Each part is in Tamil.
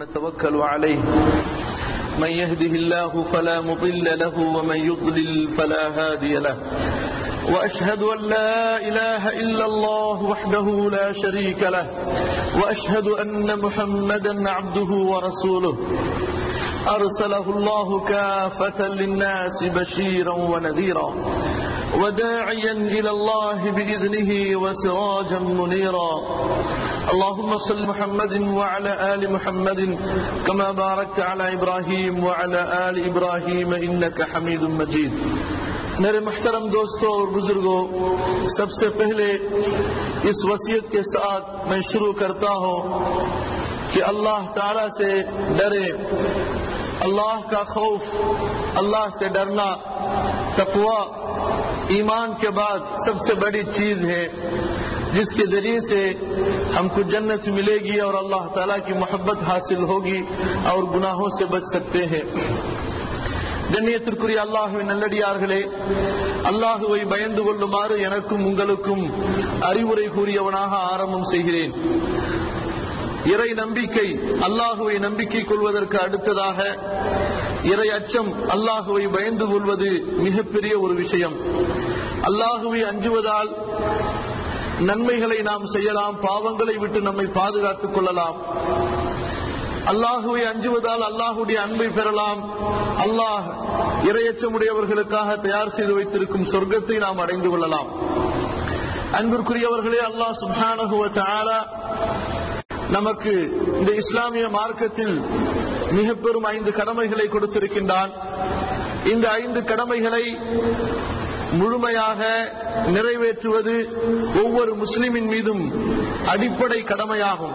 ونتوكل عليه من يهده الله فلا مضل له ومن يضلل فلا هادي له واشهد ان لا اله الا الله وحده لا شريك له واشهد ان محمدا عبده ورسوله ارسله الله كافه للناس بشيرا ونذيرا وداعيا الى الله باذنه وسراجا منيرا اللهم صل محمد وعلى ال محمد كما باركت على ابراهيم وعلى ال ابراهيم انك حميد مجيد मेरे मुहतरम दोस्तों और बुजुर्गों सबसे पहले इस वसीयत के साथ मैं शुरू करता हूं कि अल्लाह ताला से डरे अल्लाह का खौफ अल्लाह से डरना तकवा ईमान के बाद सबसे बड़ी चीज है जिसके जरिए से हमको जन्नत मिलेगी और अल्लाह ताला की मोहब्बत हासिल होगी और गुनाहों से बच सकते हैं கண்ணியத்திற்குரிய அல்லாஹுவின் நல்லடியார்களே அல்லாஹுவை பயந்து கொள்ளுமாறு எனக்கும் உங்களுக்கும் அறிவுரை கூறியவனாக ஆரம்பம் செய்கிறேன் இறை நம்பிக்கை அல்லாஹுவை நம்பிக்கை கொள்வதற்கு அடுத்ததாக இறை அச்சம் அல்லாஹுவை பயந்து கொள்வது மிகப்பெரிய ஒரு விஷயம் அல்லாஹுவை அஞ்சுவதால் நன்மைகளை நாம் செய்யலாம் பாவங்களை விட்டு நம்மை பாதுகாத்துக் கொள்ளலாம் அல்லாஹுவை அஞ்சுவதால் அல்லாஹுடைய அன்பை பெறலாம் அல்லாஹ் இரையச்சமுடையவர்களுக்காக தயார் செய்து வைத்திருக்கும் சொர்க்கத்தை நாம் அடைந்து கொள்ளலாம் அன்பிற்குரியவர்களே அல்லாஹ் சுபானகுவ நமக்கு இந்த இஸ்லாமிய மார்க்கத்தில் மிக பெரும் ஐந்து கடமைகளை கொடுத்திருக்கின்றான் இந்த ஐந்து கடமைகளை முழுமையாக நிறைவேற்றுவது ஒவ்வொரு முஸ்லிமின் மீதும் அடிப்படை கடமையாகும்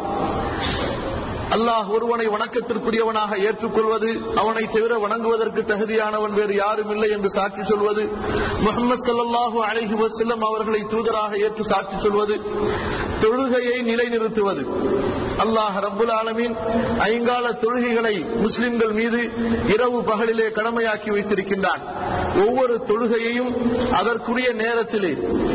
அல்லாஹ் ஒருவனை வணக்கத்திற்குரியவனாக ஏற்றுக்கொள்வது அவனை தவிர வணங்குவதற்கு தகுதியானவன் வேறு யாரும் இல்லை என்று சாட்சி சொல்வது முகமது சல்லாஹூ அலஹி வசல்லம் அவர்களை தூதராக ஏற்று சாட்சி சொல்வது தொழுகையை நிலைநிறுத்துவது அல்லாஹ் ரப்புல் ஆலமின் ஐங்கால தொழுகைகளை முஸ்லிம்கள் மீது இரவு பகலிலே கடமையாக்கி வைத்திருக்கின்றான் ஒவ்வொரு தொழுகையையும் அதற்குரிய நேரத்திலே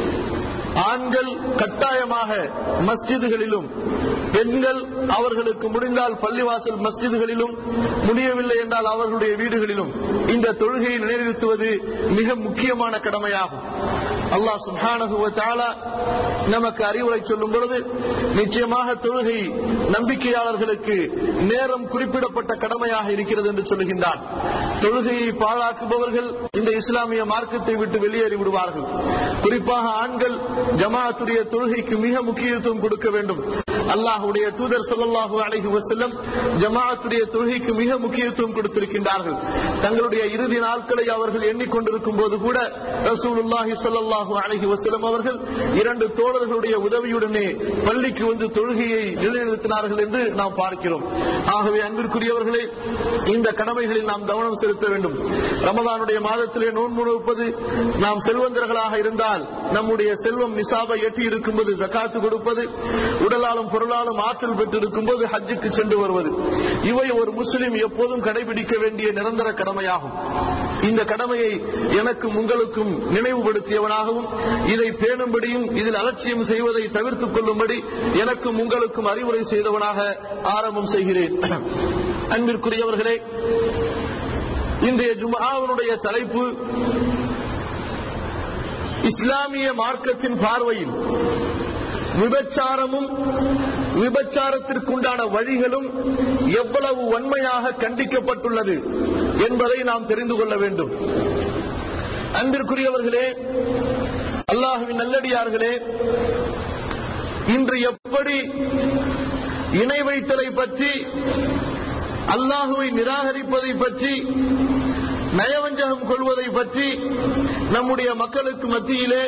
ஆண்கள் கட்டாயமாக மஸ்ஜிதுகளிலும் பெண்கள் அவர்களுக்கு முடிந்தால் பள்ளிவாசல் மஸ்ஜிதுகளிலும் முடியவில்லை என்றால் அவர்களுடைய வீடுகளிலும் இந்த தொழுகையை நிலைநிறுத்துவது மிக முக்கியமான கடமையாகும் அல்லாஹ் சுபானகுவ நமக்கு அறிவுரை சொல்லும் பொழுது நிச்சயமாக தொழுகை நம்பிக்கையாளர்களுக்கு நேரம் குறிப்பிடப்பட்ட கடமையாக இருக்கிறது என்று சொல்லுகின்றான் தொழுகையை பாழாக்குபவர்கள் இந்த இஸ்லாமிய மார்க்கத்தை விட்டு வெளியேறி விடுவார்கள் குறிப்பாக ஆண்கள் ஜமாத்துடைய தொழுகைக்கு மிக முக்கியத்துவம் கொடுக்க வேண்டும் அல்லாஹுடைய தூதர் சொல்லல்லாஹு அலஹி வசல்லம் ஜமாத்துடைய தொழுகைக்கு மிக முக்கியத்துவம் கொடுத்திருக்கின்றார்கள் தங்களுடைய இறுதி நாட்களை அவர்கள் எண்ணிக்கொண்டிருக்கும் போது கூட ரசூலுல்லாஹி சொல்லல்லாஹு அலஹி வசல்லம் அவர்கள் இரண்டு தோழர்களுடைய உதவியுடனே பள்ளிக்கு வந்து தொழுகையை நிலைநிறுத்தினார்கள் என்று நாம் பார்க்கிறோம் ஆகவே அன்பிற்குரியவர்களே இந்த கடமைகளில் நாம் கவனம் செலுத்த வேண்டும் ரமதானுடைய மாதத்திலே நோன்பு நோப்பது நாம் செல்வந்தர்களாக இருந்தால் நம்முடைய செல்வம் நிசாபை எட்டி இருக்கும்போது ஜக்காத்து கொடுப்பது உடலாலும் பொருளாலும் ஆற்றல் பெற்றிருக்கும் போது ஹஜ்ஜுக்கு சென்று வருவது இவை ஒரு முஸ்லிம் எப்போதும் கடைபிடிக்க வேண்டிய நிரந்தர கடமையாகும் இந்த கடமையை எனக்கும் உங்களுக்கும் நினைவுபடுத்தியவனாகவும் இதை பேணும்படியும் இதில் அலட்சியம் செய்வதை தவிர்த்துக் கொள்ளும்படி எனக்கும் உங்களுக்கும் அறிவுரை செய்தவனாக ஆரம்பம் செய்கிறேன் அன்பிற்குரியவர்களே இன்றைய ஜுமாவுடைய தலைப்பு இஸ்லாமிய மார்க்கத்தின் பார்வையில் விபச்சாரமும் விபச்சாரத்திற்குண்டான வழிகளும் எவ்வளவு வன்மையாக கண்டிக்கப்பட்டுள்ளது என்பதை நாம் தெரிந்து கொள்ள வேண்டும் அன்பிற்குரியவர்களே அல்லாஹுவின் நல்லடியார்களே இன்று எப்படி இணை வைத்தலை பற்றி அல்லாஹுவை நிராகரிப்பதை பற்றி நயவஞ்சகம் கொள்வதை பற்றி நம்முடைய மக்களுக்கு மத்தியிலே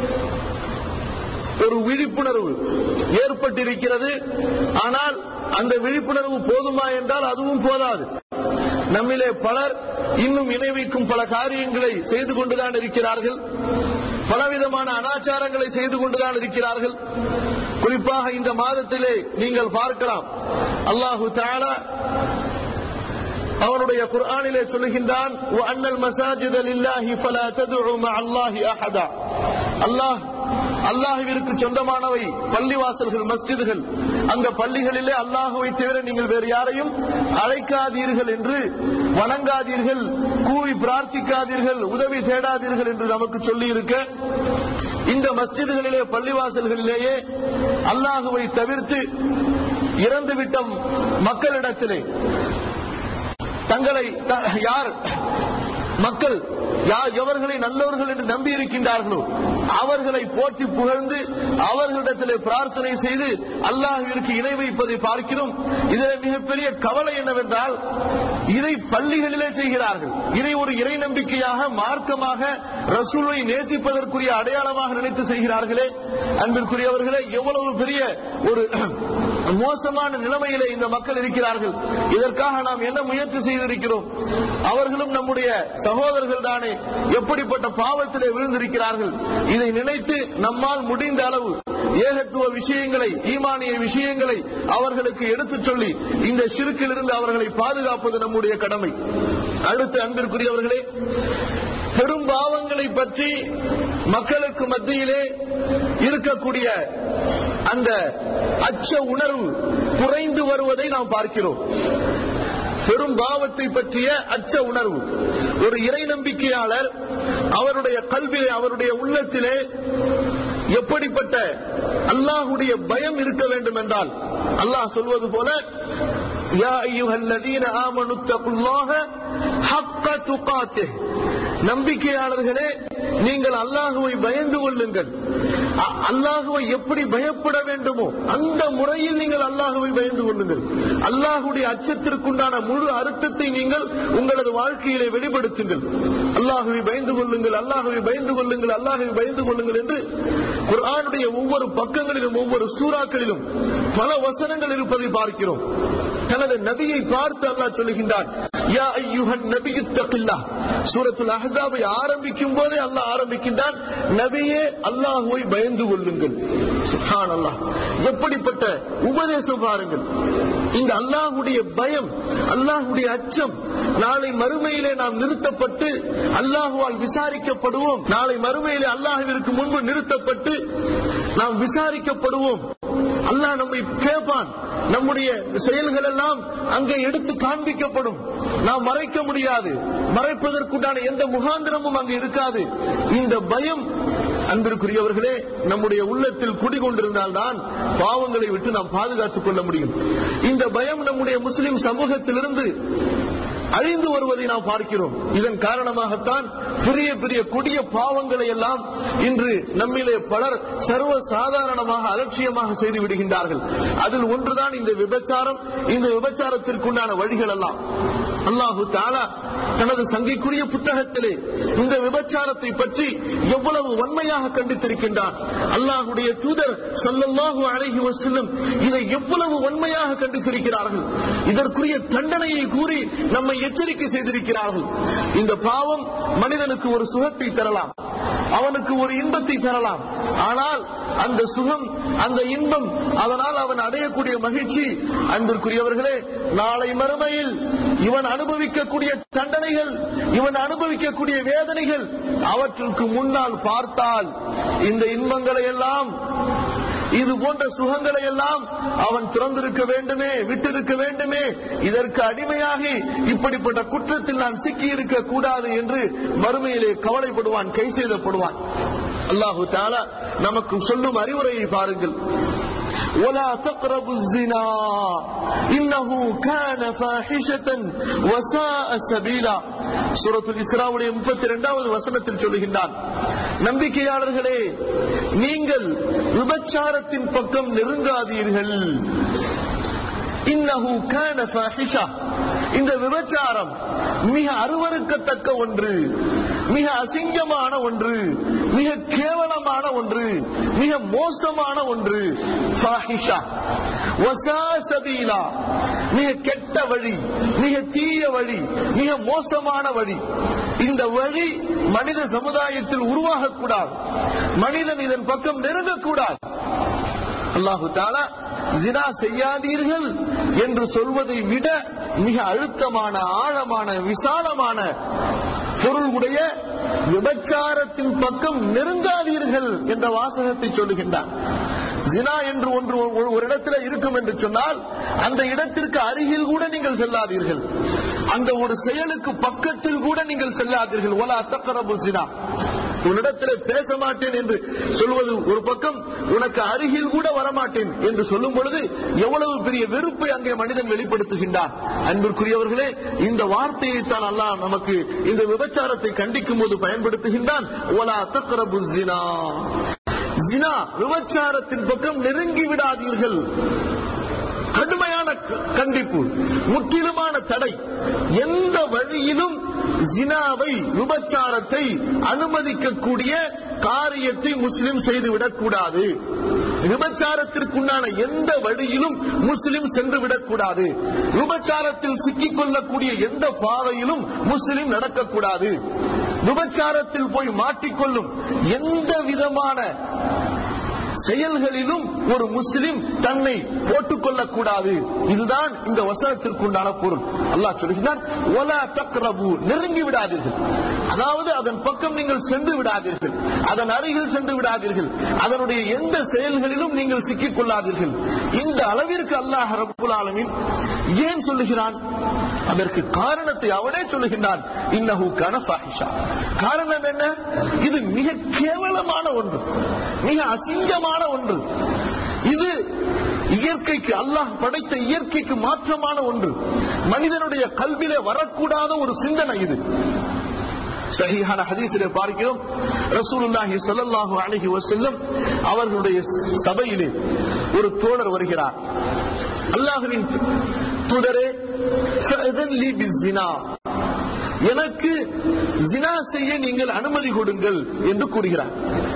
ஒரு விழிப்புணர்வு ஏற்பட்டிருக்கிறது ஆனால் அந்த விழிப்புணர்வு போதுமா என்றால் அதுவும் போதாது நம்மிலே பலர் இன்னும் இணை வைக்கும் பல காரியங்களை செய்து கொண்டுதான் இருக்கிறார்கள் பலவிதமான அனாச்சாரங்களை செய்து கொண்டுதான் இருக்கிறார்கள் குறிப்பாக இந்த மாதத்திலே நீங்கள் பார்க்கலாம் அல்லாஹு தாலா அவனுடைய குர்ஆனிலே சொல்லுகின்றான் அன்னல் மசாஜித லில்லாஹி ஃபலா ததுஉ மஅல்லாஹி அஹதா அல்லாஹ் அல்லாஹுவிற்கு சொந்தமானவை பள்ளிவாசல்கள் மஸ்ஜிதுகள் அந்த பள்ளிகளிலே அல்லாஹுவை தவிர நீங்கள் வேறு யாரையும் அழைக்காதீர்கள் என்று வணங்காதீர்கள் கூவி பிரார்த்திக்காதீர்கள் உதவி தேடாதீர்கள் என்று நமக்கு சொல்லி இருக்க இந்த மஸ்ஜிதுகளிலே பள்ளிவாசல்களிலேயே அல்லாஹுவை தவிர்த்து இறந்துவிட்ட மக்களிடத்திலே தங்களை த- யார் மக்கள் யார் எவர்களை நல்லவர்கள் என்று நம்பி இருக்கின்றார்களோ அவர்களை போற்றி புகழ்ந்து அவர்களிடத்திலே பிரார்த்தனை செய்து அல்லாஹ்விற்கு இணை வைப்பதை பார்க்கிறோம் இதில் மிகப்பெரிய கவலை என்னவென்றால் இதை பள்ளிகளிலே செய்கிறார்கள் இதை ஒரு இறை நம்பிக்கையாக மார்க்கமாக ரசூலை நேசிப்பதற்குரிய அடையாளமாக நினைத்து செய்கிறார்களே அன்பிற்குரியவர்களே எவ்வளவு பெரிய ஒரு மோசமான நிலைமையிலே இந்த மக்கள் இருக்கிறார்கள் இதற்காக நாம் என்ன முயற்சி செய்திருக்கிறோம் அவர்களும் நம்முடைய சகோதரர்கள் தானே எப்படிப்பட்ட பாவத்திலே விழுந்திருக்கிறார்கள் இதை நினைத்து நம்மால் முடிந்த அளவு ஏகத்துவ விஷயங்களை ஈமானிய விஷயங்களை அவர்களுக்கு எடுத்துச் சொல்லி இந்த சிறுக்கிலிருந்து அவர்களை பாதுகாப்பது நம்முடைய கடமை அடுத்து அன்பிற்குரியவர்களே பெரும் பாவங்களை பற்றி மக்களுக்கு மத்தியிலே இருக்கக்கூடிய அந்த அச்ச உணர்வு குறைந்து வருவதை நாம் பார்க்கிறோம் பெரும் பாவத்தை பற்றிய அச்ச உணர்வு ஒரு இறை நம்பிக்கையாளர் அவருடைய கல்வியிலே அவருடைய உள்ளத்திலே எப்படிப்பட்ட அல்லாஹுடைய பயம் இருக்க வேண்டும் என்றால் அல்லாஹ் சொல்வது போல யா அய்யுஹல்லதீன ஆமனு தகுல்லாஹ ஹக்க துகாத்திஹ் நம்பிக்கையாளர்களே நீங்கள் அல்லாஹுவை பயந்து கொள்ளுங்கள் அ- அல்லாஹுவை எப்படி பயப்பட வேண்டுமோ அந்த முறையில் நீங்கள் அல்லாஹுவை பயந்து கொள்ளுங்கள் அல்லாஹுடைய அச்சத்திற்குண்டான முழு அர்த்தத்தை நீங்கள் உங்களது வாழ்க்கையிலே வெளிப்படுத்துங்கள் அல்லாஹுவை பயந்து கொள்ளுங்கள் அல்லாஹுவை பயந்து கொள்ளுங்கள் அல்லாஹுவை பயந்து கொள்ளுங்கள் என்று குர்ஆனுடைய ஒவ்வொரு பக்கங்களிலும் ஒவ்வொரு சூறாக்களிலும் பல வசனங்கள் இருப்பதை பார்க்கிறோம் தனது நபியை பார்த்து அல்லாஹ் சொல்லுகின்றான் யா ஐயுஹன் நபியு தகில்லாஹ் சூரத்துல் அஹ்ஸாபை ஆரம்பிக்கும் போதே அல்லாஹ் ஆரம்பிக்கின்றான் நபியே அல்லாஹுவை பயந்து கொள்ளுங்கள் சுப்ஹானல்லாஹ் எப்படிப்பட்ட உபதேசம் பாருங்கள் இந்த அல்லாஹுடைய பயம் அல்லாஹுடைய அச்சம் நாளை மறுமையிலே நாம் நிறுத்தப்பட்டு அல்லாஹுவால் விசாரிக்கப்படுவோம் நாளை மறுமையிலே அல்லாஹுவிற்கு முன்பு நிறுத்தப்பட்டு நாம் விசாரிக்கப்படுவோம் அல்லாஹ் நம்மை கேட்பான் நம்முடைய செயல்கள் எல்லாம் அங்கே எடுத்து காண்பிக்கப்படும் நாம் மறைக்க முடியாது மறைப்பதற்குண்டான எந்த முகாந்திரமும் அங்கு இருக்காது இந்த பயம் அன்பிற்குரியவர்களே நம்முடைய உள்ளத்தில் குடிகொண்டிருந்தால்தான் பாவங்களை விட்டு நாம் பாதுகாத்துக் கொள்ள முடியும் இந்த பயம் நம்முடைய முஸ்லிம் சமூகத்திலிருந்து அழிந்து வருவதை நாம் பார்க்கிறோம் இதன் காரணமாகத்தான் பெரிய பெரிய கொடிய பாவங்களை எல்லாம் இன்று நம்மிலே பலர் சர்வ சாதாரணமாக அலட்சியமாக செய்து விடுகின்றார்கள் அதில் ஒன்றுதான் இந்த விபச்சாரம் இந்த விபச்சாரத்திற்குண்டான வழிகள் எல்லாம் அல்லாஹு தாலா தனது சங்கைக்குரிய புத்தகத்திலே இந்த விபச்சாரத்தை பற்றி எவ்வளவு வன்மையாக கண்டித்திருக்கின்றான் அல்லாஹுடைய தூதர் ஸல்லல்லாஹு அலைஹி வஸல்லம் இதை எவ்வளவு வன்மையாக கண்டித்திருக்கிறார்கள் இதற்குரிய தண்டனையை கூறி நம்மை எச்சரிக்கை செய்திருக்கிறார்கள் இந்த பாவம் மனிதனுக்கு ஒரு சுகத்தை தரலாம் அவனுக்கு ஒரு இன்பத்தை தரலாம் ஆனால் அந்த சுகம் அந்த இன்பம் அதனால் அவன் அடையக்கூடிய மகிழ்ச்சி அன்பிற்குரியவர்களே நாளை மறுமையில் இவன் அனுபவிக்கக்கூடிய தண்டனைகள் இவன் அனுபவிக்கக்கூடிய வேதனைகள் அவற்றுக்கு முன்னால் பார்த்தால் இந்த இன்பங்களை எல்லாம் இது போன்ற சுகங்களை எல்லாம் அவன் திறந்திருக்க வேண்டுமே விட்டிருக்க வேண்டுமே இதற்கு அடிமையாகி இப்படிப்பட்ட குற்றத்தில் நான் சிக்கி இருக்க கூடாது என்று மறுமையிலே கவலைப்படுவான் கை செய்தப்படுவான் அல்லாஹு தாலா நமக்கு சொல்லும் அறிவுரையை பாருங்கள் ولا تقربوا الزنا إنه كان فاحشة وساء سبيلا சூரத்துல் இஸ்ராவுடைய முப்பத்தி இரண்டாவது வசனத்தில் சொல்லுகின்றான் நம்பிக்கையாளர்களே நீங்கள் விபச்சாரத்தின் பக்கம் நெருங்காதீர்கள் இன்னஹு கான ஃபாஹிஷா இந்த விபச்சாரம் மிக அருவருக்கத்தக்க ஒன்று மிக அசிங்கமான ஒன்று மிக கேவலமான ஒன்று மிக மோசமான ஒன்று ஃபாஹிஷா வசா சபீலா மிக கெட்ட வழி மிக தீய வழி மிக மோசமான வழி இந்த வழி மனித சமுதாயத்தில் உருவாகக்கூடாது மனிதன் இதன் பக்கம் நெருங்கக்கூடாது அல்லாஹு தாலா ஜினா செய்யாதீர்கள் என்று சொல்வதை விட மிக அழுத்தமான ஆழமான விசாலமான பொருளுடைய விபச்சாரத்தின் பக்கம் நெருங்காதீர்கள் என்ற வாசகத்தை சொல்லுகின்றார் ஜினா என்று ஒன்று ஒரு- ஒரு இடத்துல இருக்கும் என்று சொன்னால் அந்த இடத்திற்கு அருகில் கூட நீங்கள் செல்லாதீர்கள் அந்த ஒரு செயலுக்கு பக்கத்தில் கூட நீங்கள் செல்லாதீர்கள் ஒலா தக்கரபு ஜினா உன்னிடத்தில் பேச மாட்டேன் என்று சொல்வது ஒரு பக்கம் உனக்கு அருகில் கூட வரமாட்டேன் என்று சொல்லும் பொழுது எவ்வளவு பெரிய வெறுப்பை அங்கே மனிதன் வெளிப்படுத்துகின்றான் அன்பிற்குரியவர்களே இந்த வார்த்தையை தான் அல்லாஹ் நமக்கு இந்த விபச்சாரத்தை கண்டிக்கும் போது பயன்படுத்துகின்றான் ஒலா தக்கரபு ஜினா ஜினா விபச்சாரத்தின் பக்கம் நெருங்கி விடாதீர்கள் கடுமையான க- கண்டிப்பு முற்றிலுமான தடை எந்த வழியிலும் ஜினாவை விபச்சாரத்தை அனுமதிக்கக்கூடிய காரியத்தை முஸ்லிம் செய்துவிடக் கூடாது விபச்சாரத்திற்குண்டான எந்த வழியிலும் முஸ்லிம் சென்று விடக்கூடாது விபச்சாரத்தில் சிக்கிக் கொள்ளக்கூடிய எந்த பாதையிலும் முஸ்லிம் நடக்கக்கூடாது விபச்சாரத்தில் போய் மாட்டிக்கொள்ளும் எந்த விதமான செயல்களிலும் ஒரு முஸ்லிம் தன்னை போட்டுக் கொள்ளக்கூடாது இதுதான் இந்த வசனத்திற்குண்டான பொருள் அல்லாஹ் சொல்கிறார் ஒலா தக்ரபு நெருங்கி விடாதீர்கள் அதாவது அதன் பக்கம் நீங்கள் சென்று விடாதீர்கள் அதன் அருகில் சென்று விடாதீர்கள் அதனுடைய எந்த செயல்களிலும் நீங்கள் சிக்கிக் கொள்ளாதீர்கள் இந்த அளவிற்கு அல்லாஹ் ரப்புல் ஆலமீன் ஏன் சொல்லுகிறான் அதற்கு காரணத்தை அவனே சொல்லுகின்றான் இன்னஹு கன ஃபாஹிஷா காரணம் என்ன இது மிக கேவலமான ஒன்று மிக அசிங்கமான ஒன்று இது இயற்கைக்கு அல்லாஹ் படைத்த இயற்கைக்கு மாற்றமான ஒன்று மனிதனுடைய கல்வியிலே வரக்கூடாத ஒரு சிந்தனை இது சஹீஹான ஹதீஸிலே பார்க்கிறோம் ரசூலுல்லாஹி ஸல்லல்லாஹு அலைஹி வஸல்லம் அவர்களுடைய சபையிலே ஒரு தோழர் வருகிறார் அல்லாஹ்வின் தூதரே ஃபஅதன் லீ பிஸ்ஸினா எனக்கு ஜினா செய்ய நீங்கள் அனுமதி கொடுங்கள் என்று கூறுகிறார்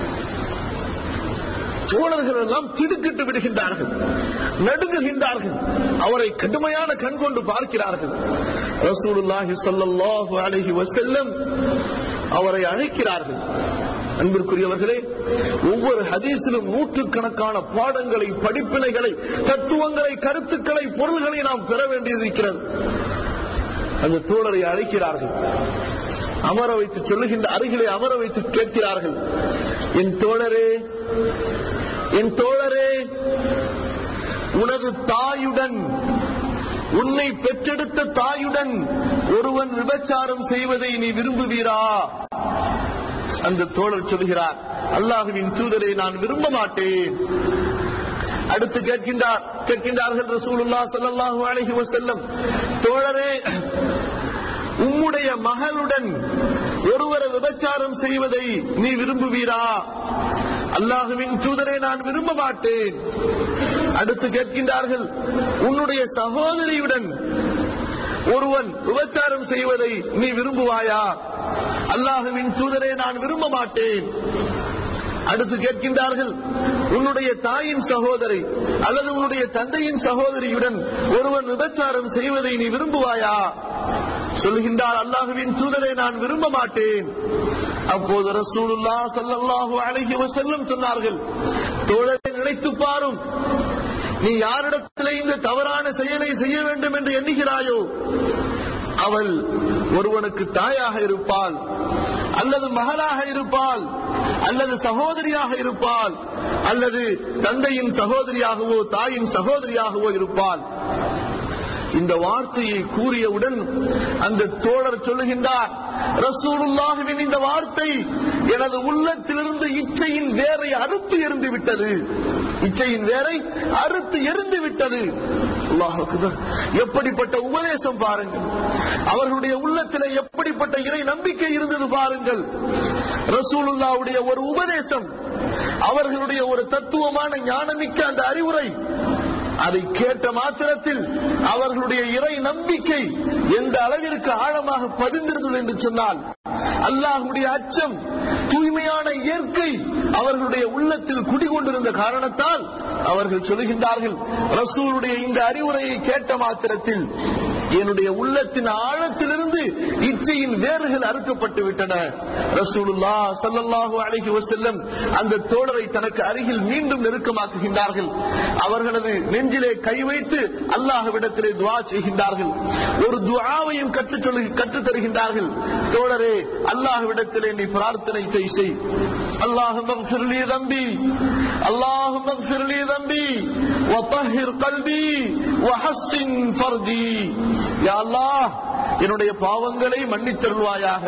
தோழர்கள் எல்லாம் திடுக்கிட்டு விடுகின்றார்கள் நடுங்குகின்றார்கள் அவரை கடுமையான கண் கொண்டு பார்க்கிறார்கள் ரசூலுல்லாஹி ஸல்லல்லாஹு அலைஹி வஸல்லம் அவரை அழைக்கிறார்கள் அன்பிற்குரியவர்களே ஒவ்வொரு ஹதீஸிலும் நூற்றுக்கணக்கான பாடங்களை படிப்பினைகளை தத்துவங்களை கருத்துக்களை பொருள்களை நாம் பெற வேண்டியிருக்கிறது அந்த தோழரை அழைக்கிறார்கள் அமர வைத்து சொல்லுகின்ற அருகிலே அமர வைத்து கேட்கிறார்கள் என் தோழரே என் தோழரே உனது தாயுடன் உன்னை பெற்றெடுத்த தாயுடன் ஒருவன் விபச்சாரம் செய்வதை நீ விரும்புவீரா அந்த தோழர் சொல்கிறார் அல்லாஹுவின் தூதரை நான் விரும்ப மாட்டேன் அடுத்து கேட்கின்றார் கேட்கின்றார்கள் ரசூலுல்லா ஸல்லல்லாஹு அலைஹி வஸல்லம் தோழரே உம்முடைய மகளுடன் ஒருவரை விபச்சாரம் செய்வதை நீ விரும்புவீரா அல்லாஹுவின் தூதரை நான் விரும்ப மாட்டேன் அடுத்து கேட்கின்றார்கள் உன்னுடைய சகோதரியுடன் ஒருவன் விபச்சாரம் செய்வதை நீ விரும்புவாயா அல்லாஹுவின் தூதரை நான் விரும்ப மாட்டேன் அடுத்து கேட்கின்றார்கள் உன்னுடைய தாயின் சகோதரி அல்லது உன்னுடைய தந்தையின் சகோதரியுடன் ஒருவன் விபச்சாரம் செய்வதை நீ விரும்புவாயா சொல்கின்றார் அல்லாஹுவின் தூதரை நான் விரும்ப மாட்டேன் அப்போது ரசூலுல்லா ஸல்லல்லாஹு அலைஹி வஸல்லம் சொன்னார்கள் தோழரை நினைத்து பாரும் நீ யாரிடத்திலே இந்த தவறான செயலை செய்ய வேண்டும் என்று எண்ணுகிறாயோ அவள் ஒருவனுக்கு தாயாக இருப்பாள் அல்லது மகளாக இருப்பாள் அல்லது சகோதரியாக இருப்பாள் அல்லது தந்தையின் சகோதரியாகவோ தாயின் சகோதரியாகவோ இருப்பாள் இந்த வார்த்தையை கூறியவுடன் அந்த தோழர் சொல்லுகின்றார் ரசூலுல்லாஹுவின் இந்த வார்த்தை எனது உள்ளத்திலிருந்து இச்சையின் வேரை அறுத்து எறிந்து விட்டது இச்சையின் வேரை அறுத்து எறிந்து விட்டது அல்லாஹ் அக்பர். எப்படிப்பட்ட உபதேசம் பாருங்கள் அவர்களுடைய உள்ளத்திலே எப்படிப்பட்ட இறை நம்பிக்கை இருந்தது பாருங்கள் ரசூலுல்லாவுடைய ஒரு உபதேசம் அவர்களுடைய ஒரு தத்துவமான ஞானமிக்க அந்த அறிவுரை அதை கேட்ட மாத்திரத்தில் அவர்களுடைய இறை நம்பிக்கை எந்த அளவிற்கு ஆழமாக பதிந்திருந்தது என்று சொன்னால் அல்லாஹுடைய அச்சம் தூய்மையான இயற்கை அவர்களுடைய உள்ளத்தில் குடிகொண்டிருந்த காரணத்தால் அவர்கள் சொல்லுகின்றார்கள் ரசூலுடைய இந்த அறிவுரையை கேட்ட மாத்திரத்தில் என்னுடைய உள்ளத்தின் ஆழத்திலிருந்து இச்சையின் வேர்கள் அறுக்கப்பட்டு விட்டன ரசூலுல்லா ஸல்லல்லாஹு அலைஹி வஸல்லம் அந்த தோழரை தனக்கு அருகில் மீண்டும் நெருக்கமாக்குகின்றார்கள் அவர்களது நெஞ்சிலே கை வைத்து அல்லாஹ்விடத்திலே துஆ செய்கின்றார்கள் ஒரு துஆவையும் கற்றுச் சொல்லி கற்றுத் தருகின்றார்கள் தோழரே அல்லாஹ்விடத்திலே நீ பிரார்த்தனை செய் اللهم اغفر لي ذنبي اللهم اغفر لي ذنبي وطهر قلبي وحسن فرجي يا الله என்னுடைய பாவங்களை மன்னித்தருள்வாயாக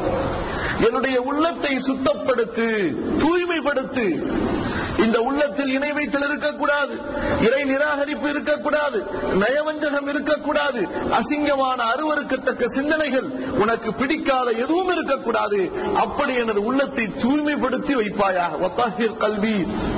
என்னுடைய உள்ளத்தை சுத்தப்படுத்து தூய்மைப்படுத்து இந்த உள்ளத்தில் இணை வைத்தல் இருக்கக்கூடாது இறை நிராகரிப்பு இருக்கக்கூடாது நயவஞ்சகம் இருக்கக்கூடாது அசிங்கமான அருவருக்கத்தக்க சிந்தனைகள் உனக்கு பிடிக்காத எதுவும் இருக்கக்கூடாது அப்படி எனது உள்ளத்தை தூய்மைப்படுத்தி வைப்பாயாக ஒத்தாகிர் கல்வி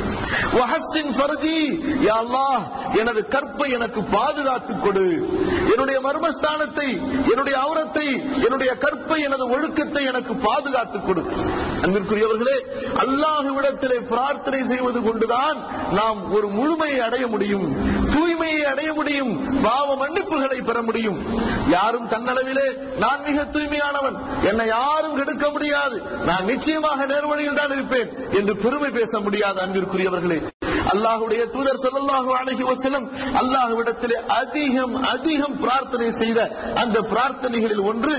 வஹஸ்ஸின் ஃபர்ஜி யா அல்லாஹ் எனது கற்பை எனக்கு பாதுகாத்துக் கொடு என்னுடைய மர்மஸ்தானத்தை என்னுடைய அவுரத்தை என்னுடைய கற்பை எனது ஒழுக்கத்தை எனக்கு பாதுகாத்துக் கொடு அன்பிற்குரியவர்களே அல்லாஹுவிடத்திலே பிரார்த்தனை செய்வது கொண்டுதான் நாம் ஒரு முழுமையை அடைய முடியும் தூய்மையை அடைய முடியும் பாவ மன்னிப்புகளை பெற முடியும் யாரும் தன்னளவிலே நான் மிக தூய்மையானவன் என்னை யாரும் கெடுக்க முடியாது நான் நிச்சயமாக நேர்வழியில் தான் இருப்பேன் என்று பெருமை பேச முடியாது அன்பிற்குரியவர்களே அல்லாஹுடைய தூதர் ஸல்லல்லாஹு அலைஹி வஸல்லம் அல்லாஹ்விடத்திலே அதிகம் அதிகம் பிரார்த்தனை செய்த அந்த பிரார்த்தனைகளில் ஒன்று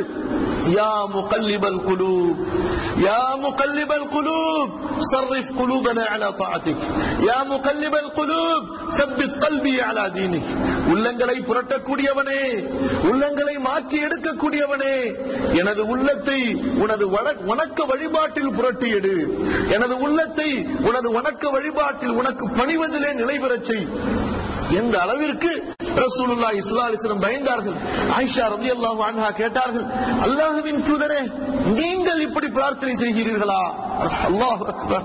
யா முகல்லிபல் குலூப் யா முகல்லிபல் குலூப் صرف قلوبنا على طاعتك يا مقلب القلوب ثبت قلبي على دينك உள்ளங்களை புரட்டக்கூடியவனே உள்ளங்களை மாற்றி எடுக்கக்கூடியவனே எனது உள்ளத்தை உனது வண- வணக்க வழிபாட்டில் புரட்டி எடு எனது உள்ளத்தை உனது வணக்க வழிபாட்டில் உனக்கு பணிவதிலே நிலை பெறச் செய் எந்த அளவிற்கு ரசூலுல்லாஹி ஸல்லல்லாஹு அலைஹி வஸல்லம் பயந்தார்கள் ஆயிஷா ரலியல்லாஹு அன்ஹா கேட்டார்கள் அல்லாஹ்வின் தூதரே நீங்கள் இப்படி பிரார்த்தனை செய்கிறீர்களா அல்லாஹ் அக்பர்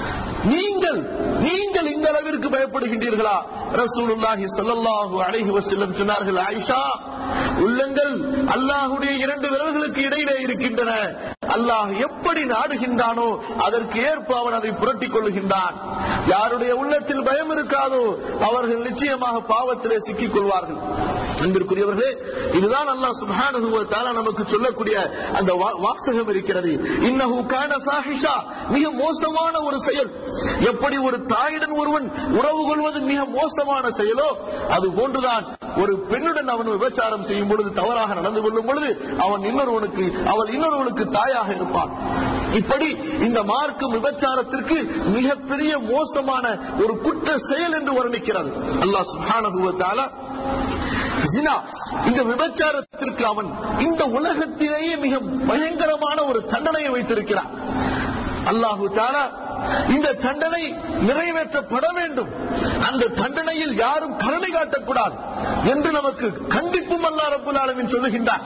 நீங்கள் நீங்கள் இந்த அளவிற்கு பயப்படுகின்றீர்களா ரசூலுல்லாஹி ஸல்லல்லாஹு அலைஹி வஸல்லம் சொன்னார்கள் ஆயிஷா உள்ளங்கள் அல்லாஹ்வுடைய இரண்டு விரல்களுக்கு இடையிலே இருக்கின்றன அல்லாஹ் எப்படி நாடுகின்றானோ அதற்கு ஏற்ப அவன் அதை புரட்டிக் கொள்ளுகின்றான் யாருடைய உள்ளத்தில் பயம் இருக்காதோ அவர்கள் நிச்சயமாக பாவத்திலே சிக்கிக் கொள்வார்கள் அன்பிற்குரியவர்களே இதுதான் அல்லாஹ் சுப்ஹானஹு வ தஆலா நமக்கு சொல்லக்கூடிய அந்த வா- வாசகம் இருக்கிறது இன்னஹு கான ஃபாஹிஷா மிக மோசமான ஒரு செயல் எப்படி ஒரு தாயுடன் ஒருவன் உறவு கொள்வது மிக மோசமான செயலோ அது போன்றுதான் ஒரு பெண்ணுடன் அவன் விபச்சாரம் செய்யும் பொழுது தவறாக நடந்து கொள்ளும் பொழுது அவன் இன்னொருவனுக்கு அவள் இன்னொருவனுக்கு தாயாக இருப்பான் இப்படி இந்த மார்க்கம் விபச்சாரத்திற்கு மிகப்பெரிய மோசமான ஒரு குற்ற செயல் என்று வர்ணிக்கிறது அல்லாஹ் சுப்ஹானஹு வ தஆலா ஜினா இந்த விபச்சாரத்திற்கு அவன் இந்த உலகத்திலேயே மிக பயங்கரமான ஒரு தண்டனையை வைத்திருக்கிறான் அல்லாஹு தாலா இந்த தண்டனை நிறைவேற்றப்பட வேண்டும் அந்த தண்டனையில் யாரும் கருணை காட்டக்கூடாது என்று நமக்கு கண்டிப்பும் அல்லா ரப்புல் ஆலமீன் சொல்லுகின்றார்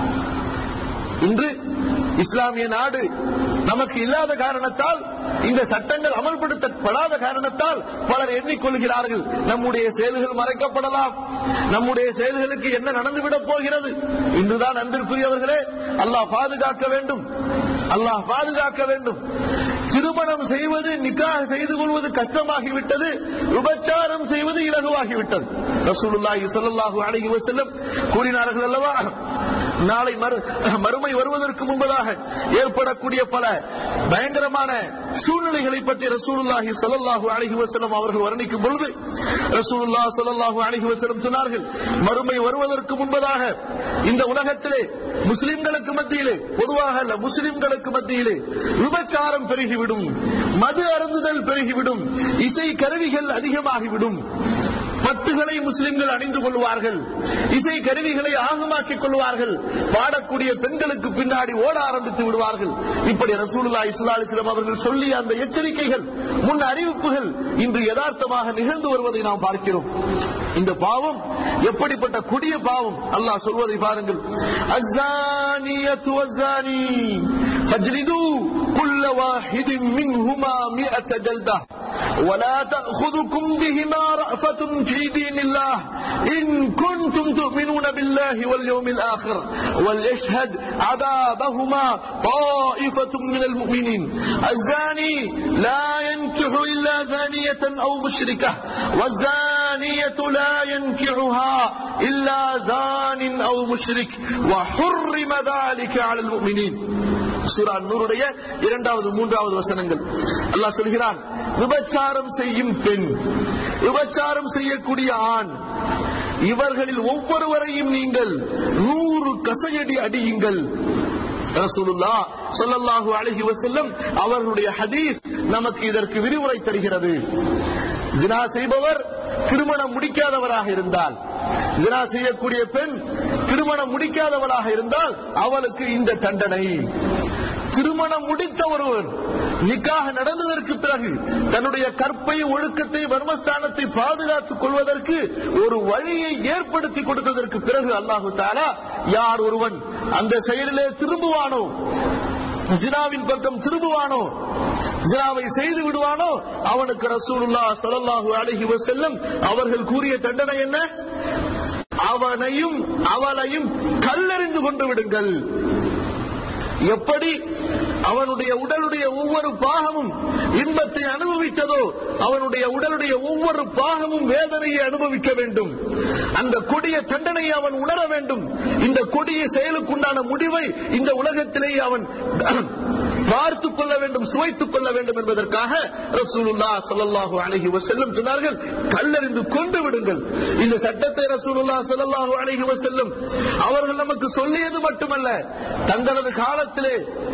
இன்று இஸ்லாமிய நாடு நமக்கு இல்லாத காரணத்தால் இந்த சட்டங்கள் அமல்படுத்தப்படாத காரணத்தால் பலர் எண்ணிக்கொள்கிறார்கள் நம்முடைய செயல்கள் மறைக்கப்படலாம் நம்முடைய செயல்களுக்கு என்ன நடந்துவிடப் போகிறது இன்றுதான் அன்பிற்குரியவர்களே அல்லாஹ் பாதுகாக்க வேண்டும் அல்லாஹ் பாதுகாக்க வேண்டும் திருமணம் செய்வது நிக்காஹ் செய்து கொள்வது கஷ்டமாகிவிட்டது விபச்சாரம் செய்வது இலகுவாகிவிட்டது ரசூலுல்லாஹி ஸல்லல்லாஹு அலைஹி வஸல்லம் கூறினார்கள் அல்லவா நாளை மறு- மறுமை வருவதற்கு முன்பதாக ஏற்படக்கூடிய பல பயங்கரமான சூழ்நிலைகளை பற்றி ரசூலுல்லாஹி ஸல்லல்லாஹு அலைஹி வஸல்லம் அவர்கள் வர்ணிக்கும் பொழுது ரசூலுல்லாஹ் ஸல்லல்லாஹு அலைஹி வஸல்லம் சொன்னார்கள் மறுமை வருவதற்கு முன்பதாக இந்த உலகத்திலே முஸ்லிம்களுக்கு மத்தியிலே பொதுவாக அல்ல முஸ்லிம்களுக்கு மத்தியிலே விபச்சாரம் பெருகிவிடும் மது அருந்துதல் பெருகிவிடும் இசை கருவிகள் அதிகமாகிவிடும் பட்டுகளை முஸ்லிம்கள் அணிந்து கொள்வார்கள் இசை கருவிகளை ஆகமாக்கிக் கொள்வார்கள் பாடக்கூடிய பெண்களுக்கு பின்னாடி ஓட ஆரம்பித்து விடுவார்கள் இப்படி ரசூலுல்லா இஸ்லாலிஸ்லம் அவர்கள் சொல்லிய அந்த எச்சரிக்கைகள் முன் அறிவிப்புகள் இன்று யதார்த்தமாக நிகழ்ந்து வருவதை நாம் பார்க்கிறோம் இந்த பாவம் எப்படிப்பட்ட கொடிய பாவம் அல்லாஹ் சொல்வதை பாருங்கள் அஸ்ஸானியத்து வஸ்ஸானி ஃபஜ்லிது குல்ல வாஹிதின் மின்ஹுமா மிஅத ஜல்தா ولا تأخذكم بهما رأفة في دين الله إن كنتم تؤمنون بالله واليوم الآخر وليشهد عذابهما طائفة من المؤمنين الزاني لا ينكح إلا زانية أو مشركة والزانية لا ينكحها إلا زان أو مشرك وحرم ذلك على المؤمنين சூரா நூறுடைய இரண்டாவது மூன்றாவது வசனங்கள் அல்லாஹ் சொல்கிறான் விபச்சாரம் செய்யும் பெண் விபச்சாரம் செய்யக்கூடிய ஆண் இவர்களில் ஒவ்வொருவரையும் நீங்கள் நூறு கசையடி அடியுங்கள் ரசூலுல்லா ஸல்லல்லாஹு அலைஹி வஸல்லம் அவர்களுடைய ஹதீஸ் நமக்கு இதற்கு விரிவுரை தருகிறது ஜினா செய்பவர் திருமணம் முடிக்காதவராக இருந்தால் ஜினா செய்யக்கூடிய பெண் திருமணம் முடிக்காதவளாக இருந்தால் அவளுக்கு இந்த தண்டனை திருமணம் முடித்த ஒருவர் நிக்காக நடந்ததற்கு பிறகு தன்னுடைய கற்பை ஒழுக்கத்தை வர்மஸ்தானத்தை பாதுகாத்துக் கொள்வதற்கு ஒரு வழியை ஏற்படுத்தி கொடுத்ததற்கு பிறகு அல்லாஹு தாலா யார் ஒருவன் அந்த செயலிலே திரும்புவானோ ஜினாவின் பக்கம் திரும்புவானோ ஜினாவை செய்து விடுவானோ அவனுக்கு ரசூலுல்லா ஸல்லல்லாஹு அலைஹி வஸல்லம் அவர்கள் கூறிய தண்டனை என்ன அவனையும் அவளையும் கல்லெறிந்து கொண்டு விடுங்கள் எப்படி அவனுடைய உடலுடைய ஒவ்வொரு பாகமும் இன்பத்தை அனுபவித்ததோ அவனுடைய உடலுடைய ஒவ்வொரு பாகமும் வேதனையை அனுபவிக்க வேண்டும் அந்த கொடிய தண்டனையை அவன் உணர வேண்டும் இந்த கொடிய செயலுக்குண்டான முடிவை இந்த உலகத்திலேயே அவன் பார்த்துக் கொள்ள வேண்டும் சுவைத்துக் கொள்ள வேண்டும் என்பதற்காக ரசூலுல்லா ஸல்லல்லாஹு அலைஹி வஸல்லம் சொன்னார்கள் கல்லறிந்து கொண்டு விடுங்கள் இந்த சட்டத்தை ரசூலுல்லா ஸல்லல்லாஹு அலைஹி வஸல்லம் அவர்கள் நமக்கு சொல்லியது மட்டுமல்ல தங்களது காலத்திலே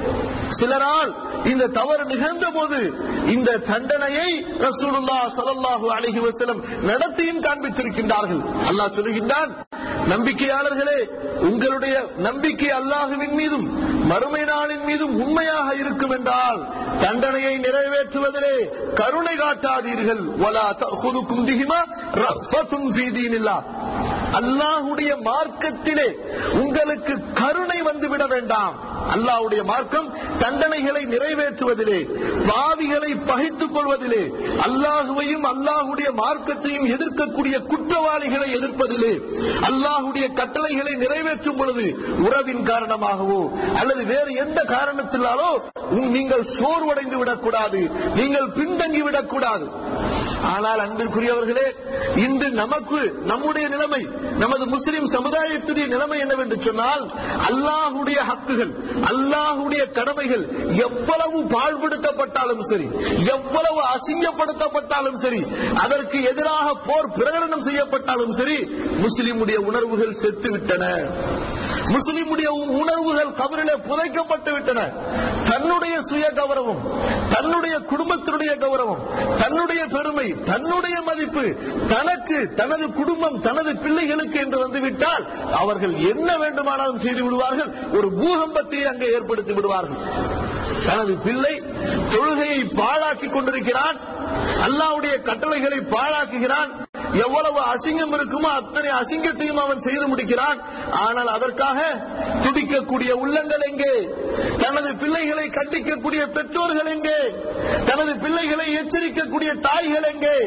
சிலரால் இந்த தவறு நிகழ்ந்த போது இந்த தண்டனையை ரசூலுல்லா ஸல்லல்லாஹு அலைஹி வஸல்லம் நடத்தியும் காண்பித்திருக்கின்றார்கள் அல்லாஹ் சொல்லுகின்றான் நம்பிக்கையாளர்களே உங்களுடைய நம்பிக்கை அல்லாஹுவின் மீதும் மறுமை நாளின் மீதும் உண்மையாக இருக்கும் என்றால் தண்டனையை நிறைவேற்றுவதிலே கருணை காட்டாதீர்கள் வலா தஅخذكم بهما رأفة في دين الله அல்லாஹுடைய மார்க்கத்திலே உங்களுக்கு கருணை வந்துவிட வேண்டாம் அல்லாஹ்வுடைய மார்க்கம் தண்டனைகளை நிறைவேற்றுவதிலே பாவிகளை பகைத்துக் கொள்வதிலே அல்லாஹுவையும் அல்லாஹுடைய மார்க்கத்தையும் எதிர்க்கக்கூடிய குற்றவாளிகளை எதிர்ப்பதிலே அல்லாஹுடைய கட்டளைகளை நிறைவேற்றும் பொழுது உறவின் காரணமாகவோ அல்லது வேறு எந்த காரணத்தினாலோ உம் நீங்கள் சோர்வடைந்து விடக்கூடாது நீங்கள் பின்தங்கி விடக்கூடாது ஆனால் அன்பிற்குரியவர்களே இன்று நமக்கு நம்முடைய நிலைமை நமது முஸ்லிம் சமுதாயத்துடைய நிலைமை என்னவென்று சொன்னால் அல்லாஹுடைய ஹக்குகள் அல்லாஹுடைய கடமைகள் எவ்வளவு பாழ்படுத்தப்பட்டாலும் சரி எவ்வளவு அசிங்கப்படுத்தப்பட்டாலும் சரி அதற்கு எதிராக போர் பிரகடனம் செய்யப்பட்டாலும் சரி முஸ்லிமுடைய உணர்வுகள் செத்து விட்டன முஸ்லிமுடைய உணர்வுகள் கபரிலே புதைக்கப்பட்டு விட்டன தன்னுடைய சுய கௌரவம் தன்னுடைய குடும்பத்தினுடைய கௌரவம் தன்னுடைய பெருமை தன்னுடைய மதிப்பு தனக்கு தனது குடும்பம் தனது பிள்ளைகளுக்கு என்று வந்துவிட்டால் அவர்கள் என்ன வேண்டுமானாலும் செய்து விடுவார்கள் ஒரு பூகம்பத்தை அங்கே ஏற்படுத்தி விடுவார்கள் தனது பிள்ளை தொழுகையை பாழாக்கி கொண்டிருக்கிறான் அல்லாவுடைய கட்டளைகளை பாழாக்குகிறான் எவ்வளவு அசிங்கம் இருக்குமோ அத்தனை அசிங்கத்தையும் அவன் செய்து முடிக்கிறான் ஆனால் அதற்காக துடிக்கக்கூடிய உள்ளங்கள் எங்கே தனது பிள்ளைகளை கண்டிக்கக்கூடிய பெற்றோர்கள் எங்கே தனது பிள்ளைகளை எச்சரிக்கக்கூடிய தாய்கள் எங்கே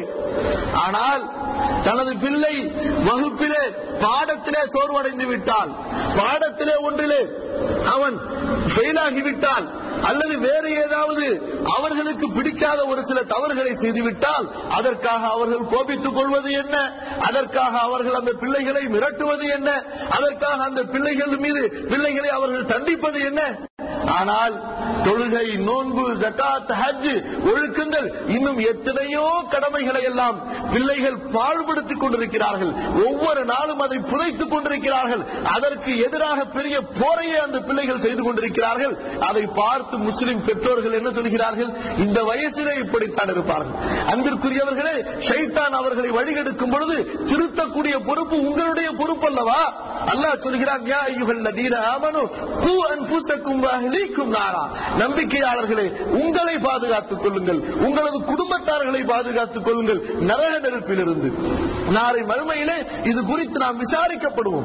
ஆனால் தனது பிள்ளை வகுப்பிலே பாடத்திலே சோர்வடைந்து விட்டால் பாடத்திலே ஒன்றிலே அவன் ஃபெயிலாகிவிட்டால் அல்லது வேறு ஏதாவது அவர்களுக்கு பிடிக்காத ஒரு சில தவறுகளை செய்துவிட்டால் அதற்காக அவர்கள் கோபித்துக் கொள்வது என்ன அதற்காக அவர்கள் அந்த பிள்ளைகளை மிரட்டுவது என்ன அதற்காக அந்த பிள்ளைகள் மீது பிள்ளைகளை அவர்கள் தண்டிப்பது என்ன ஆனால் தொழுகை நோன்பு ஜக்காத் ஹஜ் ஒழுக்கங்கள் இன்னும் எத்தனையோ கடமைகளை எல்லாம் பிள்ளைகள் பாழ்படுத்திக் கொண்டிருக்கிறார்கள் ஒவ்வொரு நாளும் அதை புதைத்துக் கொண்டிருக்கிறார்கள் அதற்கு எதிராக பெரிய போரையே அந்த பிள்ளைகள் செய்து கொண்டிருக்கிறார்கள் அதை பார்த்து முஸ்லிம் பெற்றோர்கள் என்ன சொல்கிறார்கள் இந்த வயசிலே இப்படித்தான் இருப்பார்கள் அன்பிற்குரியவர்களே ஷைத்தான் அவர்களை வழிகெடுக்கும் பொழுது திருத்தக்கூடிய பொறுப்பு உங்களுடைய பொறுப்பு அல்லவா அல்லாஹ் சொல்கிறான் யா ஐயுகள் லதீன ஆமனு பூ அன்புசக்கும் அஹ்லீக்கும் நாரா நம்பிக்கையாளர்களே உங்களை பாதுகாத்துக் கொள்ளுங்கள் உங்களது குடும்பத்தார்களை பாதுகாத்துக் கொள்ளுங்கள் நரக நெருப்பிலிருந்து நாளை மறுமையிலே இது குறித்து நாம் விசாரிக்கப்படுவோம்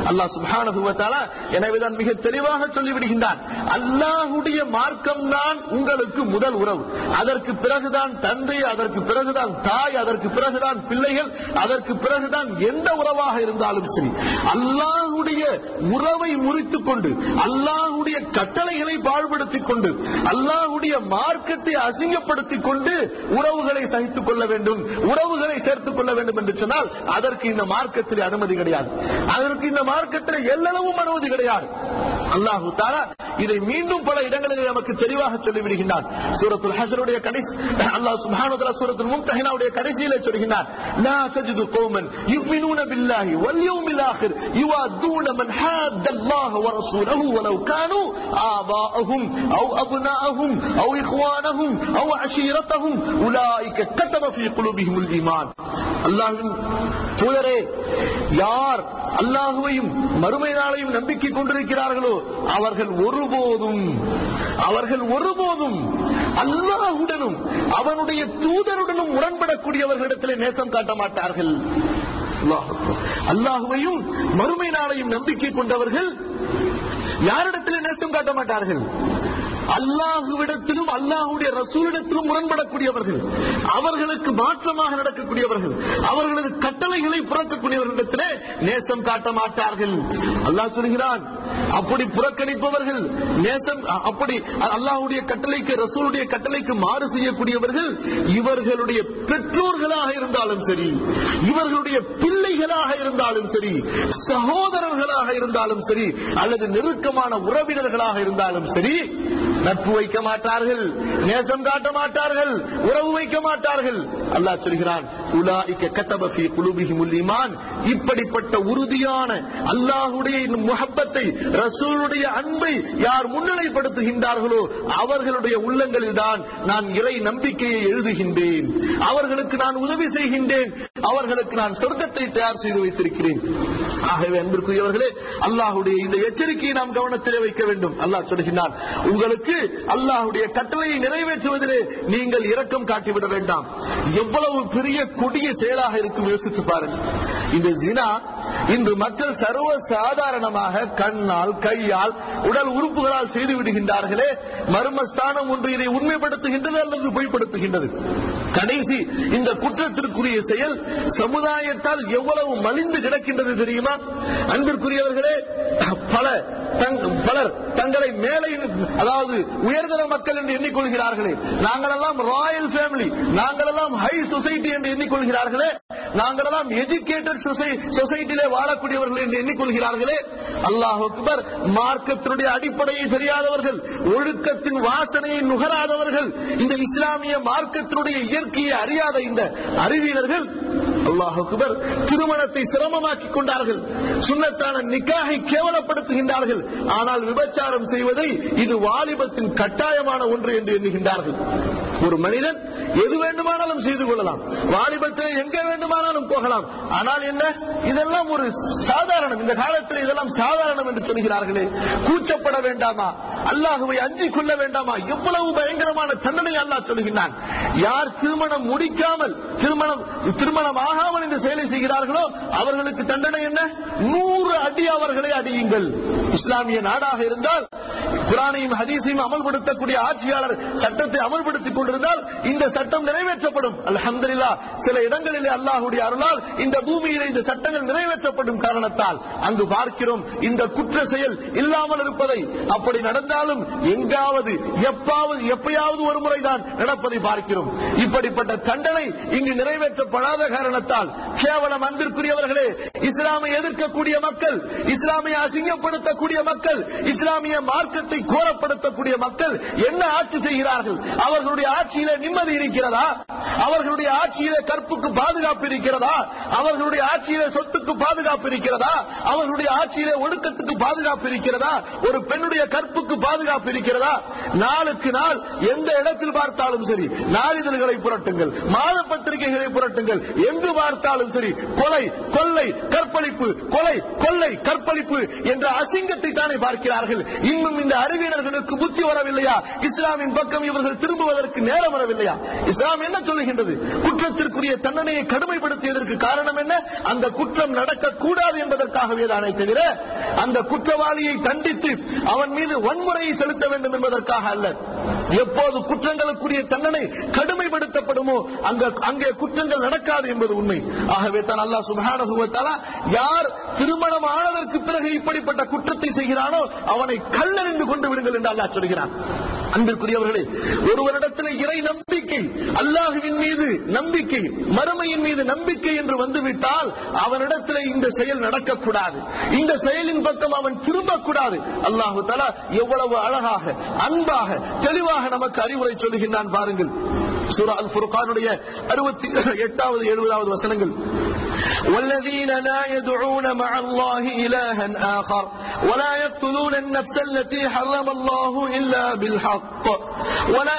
அல்லாஹ் சுப்ஹானஹு வ தஆலா எனவேதான் மிக தெளிவாக சொல்லிவிடுகின்றான் அல்லாஹ்வுடைய மார்க்கம் தான் உங்களுக்கு முதல் உறவு அதற்கு பிறகுதான் தந்தை அதற்கு பிறகுதான் தாய் அதற்கு பிறகுதான் பிள்ளைகள் அதற்கு பிறகுதான் எந்த உறவாக இருந்தாலும் சரி அல்லாஹ்வுடைய உறவை முறித்துக் கொண்டு அல்லாஹ்வுடைய கட்டளைகளை பாழ்படுத்திக் கொண்டு அல்லாஹ்வுடைய மார்க்கத்தை அசிங்கப்படுத்திக் கொண்டு உறவுகளை சகித்துக் கொள்ள வேண்டும் உறவுகளை சேர்த்துக் கொள்ள வேண்டும் என்று சொன்னால் அதற்கு இந்த மார்க்கத்தில் அனுமதி கிடையாது அதற்கு இந்த மார்க்கத்தில் எல்லளவும் அனுமதி கிடையாது அல்லாஹு தாலா இதை மீண்டும் பல இடங்களில் நமக்கு தெளிவாக சொல்லிவிடுகின்றான் சூரத்துல் ஹசருடைய கடைசி அல்லாஹ் சுப்ஹானஹு வ தஆலா சூரத்துல் மும்தஹினாவுடைய கடைசியிலே சொல்கிறான் லா தஜிது கௌமன் யுமினூன பில்லாஹி வல் யௌமில் ஆகிர் யுவாதுன மன் ஹாத்த அல்லாஹ் வ ரசூலஹு வலவ் கானூ ஆபாஅஹும் அவ் அப்னாஅஹும் அவ் இخوانهم அவ் அஷீரத்தஹும் உலாயிக கதப ஃபீ குலூபிஹிமுல் ஈமான் அல்லாஹ்வின் தூதரே யார் அல்லாஹுவையும் மறுமை நாளையும் நம்பிக்கை கொண்டிருக்கிறார்களோ அவர்கள் ஒருபோதும் அவர்கள் ஒருபோதும் அல்லாஹுடனும் அவனுடைய தூதருடனும் முரண்படக்கூடியவர்களிடத்திலே நேசம் காட்ட மாட்டார்கள் அல்லாஹ் அக்பர். அல்லாஹுவையும் மறுமை நாளையும் நம்பிக்கை கொண்டவர்கள் யாரிடத்திலே நேசம் காட்ட மாட்டார்கள் அல்லாஹுவிடத்திலும் அல்லாஹுடைய ரசூலிடத்திலும் முரண்படக்கூடியவர்கள் அவர்களுக்கு மாற்றமாக நடக்கக்கூடியவர்கள் அவர்களது கட்டளைகளை புறக்கக்கூடியவர்களிடத்திலே நேசம் காட்ட மாட்டார்கள் அல்லாஹ் சொல்கிறான் அப்படி புறக்கணிப்பவர்கள் நேசம் அப்படி அல்லாஹுடைய கட்டளைக்கு ரசூலுடைய கட்டளைக்கு மாறு செய்யக்கூடியவர்கள் இவர்களுடைய பெற்றோர்களாக இருந்தாலும் சரி இவர்களுடைய பிள்ளைகளாக இருந்தாலும் சரி சகோதரர்களாக இருந்தாலும் சரி அல்லது நெருக்கமான உறவினர்களாக இருந்தாலும் சரி நட்பு வைக்க மாட்டார்கள் நேசம் காட்ட மாட்டார்கள் உறவு வைக்க மாட்டார்கள் அல்லாஹ் சொல்கிறான் உலாய்க்க கத்தபி குலுபிஹிமுல் ஈமான் இப்படிப்பட்ட உறுதியான அல்லாஹுடைய இந்த முஹப்பத்தை ரசூலுடைய அன்பை யார் முன்னிலைப்படுத்துகின்றார்களோ அவர்களுடைய உள்ளங்களில் தான் நான் இறை நம்பிக்கையை எழுதுகின்றேன் அவர்களுக்கு நான் உதவி செய்கின்றேன் அவர்களுக்கு நான் சொர்க்கத்தை தயார் செய்து வைத்திருக்கிறேன் ஆகவே அன்பிற்குரியவர்களே அல்லாஹுடைய இந்த எச்சரிக்கையை நாம் கவனத்திலே வைக்க வேண்டும் அல்லாஹ் சொல்கிறான் உங்களுக்கு அல்லாஹுடைய கட்டளையை நிறைவேற்றுவதிலே நீங்கள் இரக்கம் காட்டிவிட வேண்டாம் எவ்வளவு பெரிய கொடிய செயலாக இருக்கும் யோசித்து பாருங்கள் இந்த ஜினா இன்று மக்கள் சர்வ சாதாரணமாக கண்ணால் கையால் உடல் உறுப்புகளால் செய்து விடுகின்றார்களே மர்மஸ்தானம் ஒன்று இதை உண்மைப்படுத்துகின்றது அல்லது பொய்ப்படுத்துகின்றது கடைசி இந்த குற்றத்திற்குரிய செயல் சமுதாயத்தால் எவ்வளவு மலிந்து கிடக்கின்றது தெரியுமா அன்பிற்குரியவர்களே பல தங்- பலர் தங்களை மேலே அதாவது உயர்தர மக்கள் என்று எண்ணிக்கொள்கிறார்களே நாங்களெல்லாம் ராயல் ஃபேமிலி நாங்களெல்லாம் ஹை சொசைட்டி என்று எண்ணிக்கொள்கிறார்களே நாங்களெல்லாம் எஜுகேட்டட் சொசைட்டியிலே வாழக்கூடியவர்கள் என்று எண்ணிக்கொள்கிறார்களே அல்லாஹ் அக்பர் மார்க்கத்தினுடைய அடிப்படையை தெரியாதவர்கள் ஒழுக்கத்தின் வாசனையை நுகராதவர்கள் இந்த இஸ்லாமிய மார்க்கத்தினுடைய இயற்கையை அறியாத இந்த அறிவியலர்கள் அல்லாஹ் அக்பர் திருமணத்தை சிரமமாக்கிக் கொண்டார்கள் சுன்னத்தான நிக்காகை கேவலப்படுத்துகின்றார்கள் ஆனால் விபச்சாரம் செய்வதை இது வாலிபத்தின் கட்டாயமான ஒன்று என்று எண்ணுகின்றார்கள் ஒரு மனிதன் எது வேண்டுமானாலும் செய்து கொள்ளலாம் வாலிபத்தில் எங்க வேண்டுமானாலும் போகலாம் ஆனால் என்ன இதெல்லாம் ஒரு சாதாரணம் இந்த காலத்தில் இதெல்லாம் சாதாரணம் என்று சொல்கிறார்களே கூச்சப்பட வேண்டாமா அல்லாஹுவை அஞ்சிக் கொள்ள வேண்டாமா எவ்வளவு பயங்கரமான தண்டனை அல்லாஹ் சொல்கின்றான் யார் திருமணம் முடிக்காமல் திருமணம் திருமணம் ஆகாமல் இந்த செயலை செய்கிறார்களோ அவர்களுக்கு தண்டனை என்ன நூறு அடி அவர்களை அடியுங்கள் இஸ்லாமிய நாடாக இருந்தால் குரானையும் ஹதீஸையும் அமல்படுத்தக்கூடிய ஆட்சியாளர் சட்டத்தை அமல்படுத்திக் கொண்டிருந்தால் இந்த சட்டம் நிறைவேற்றப்படும் அல்ஹம்துலில்லாஹ் சில இடங்களிலே அல்லாஹ்வுடைய அருளால் இந்த பூமியிலே இந்த சட்டங்கள் நிறைவேற்றப்படும் காரணத்தால் அங்கு பார்க்கிறோம் இந்த குற்ற செயல் இல்லாமல் இருப்பதை அப்படி நடந்தாலும் எங்காவது எப்பாவது எப்பயாவது ஒரு முறைதான் நடப்பதை பார்க்கிறோம் இப்படிப்பட்ட தண்டனை இங்கு நிறைவேற்றப்படாத காரணத்தால் கேவலம் அன்பிற்குரியவர்களே இஸ்லாமை எதிர்க்கக்கூடிய மக்கள் இஸ்லாமை அசிங்கப்படுத்தக்கூடிய மக்கள் இஸ்லாமிய மார்க்கத்தை கோரப்படுத்தக்கூடிய மக்கள் என்ன ஆட்சி செய்கிறார்கள் அவர்களுடைய ஆட்சியிலே நிம்மதி இருக்கிறதா அவர்களுடைய ஆட்சியிலே கற்புக்கு பாதுகாப்பு இருக்கிறதா அவர்களுடைய ஆட்சியிலே சொத்துக்கு பாதுகாப்பு இருக்கிறதா அவர்களுடைய ஆட்சியிலே ஒடுக்கத்துக்கு பாதுகாப்பு இருக்கிறதா ஒரு பெண்ணுடைய கற்புக்கு பாதுகாப்பு இருக்கிறதா நாளுக்கு நாள் எந்த இடத்தில் பார்த்தாலும் சரி நாளிதழ்களை புரட்டுங்கள் மாத பத்திரிகைகளை புரட்டுங்கள் எங்கு பார்த்தாலும் சரி கொலை கொள்ளை கற்பழிப்பு கொலை கொள்ளை கற்பழிப்பு என்ற அசிங்கத்தை தானே பார்க்கிறார்கள் இன்னும் இந்த அறிவியனர்களுக்கு புத்தி வரவில்லையா இஸ்லாமின் பக்கம் இவர்கள் திரும்புவதற்கு நேரம் வரவில்லையா இஸ்லாம் என்ன சொல்லுகின்றது குற்றத்திற்குரிய தண்டனையை கடுமைப்படுத்தியதற்கு காரணம் என்ன அந்த குற்றம் நடக்கக்கூடாது என்பதற்காகவே தானே தவிர அந்த குற்றவாளியை தண்டித்து அவன் மீது வன்முறையை செலுத்த வேண்டும் என்பதற்காக அல்ல எப்போது குற்றங்களுக்குரிய தண்டனை கடுமைப்படுத்தப்படுமோ அங்க அங்கே குற்றங்கள் நடக்காது என்பது உண்மை ஆகவே தான் அல்லாஹ் சுப்ஹானஹு வ தஆலா யார் திருமணம் ஆனதற்கு பிறகு இப்படிப்பட்ட குற்றத்தை செய்கிறானோ அவனை கல்லறிந்து கொண்டு விடுங்கள் என்று அல்லாஹ் சொல்கிறான் அன்பிற்குரியவர்களே ஒருவரிடத்தில் இறை நம்பிக்கை அல்லாஹுவின் மீது நம்பிக்கை மறுமையின் மீது நம்பிக்கை என்று வந்துவிட்டால் அவனிடத்தில் இந்த செயல் நடக்கக்கூடாது இந்த செயலின் பக்கம் அவன் திரும்பக்கூடாது அல்லாஹு தலா எவ்வளவு அழகாக அன்பாக தெளிவாக நமக்கு அறிவுரை சொல்லுகின்றான் பாருங்கள் சூரா அல் ஃபுர்கானுடைய அறுபத்தி எட்டாவது எழுபதாவது வசனங்கள் والذين لا يدعون مع الله إلها آخر ولا يقتلون النفس التي حرم الله إلا بالحق ولا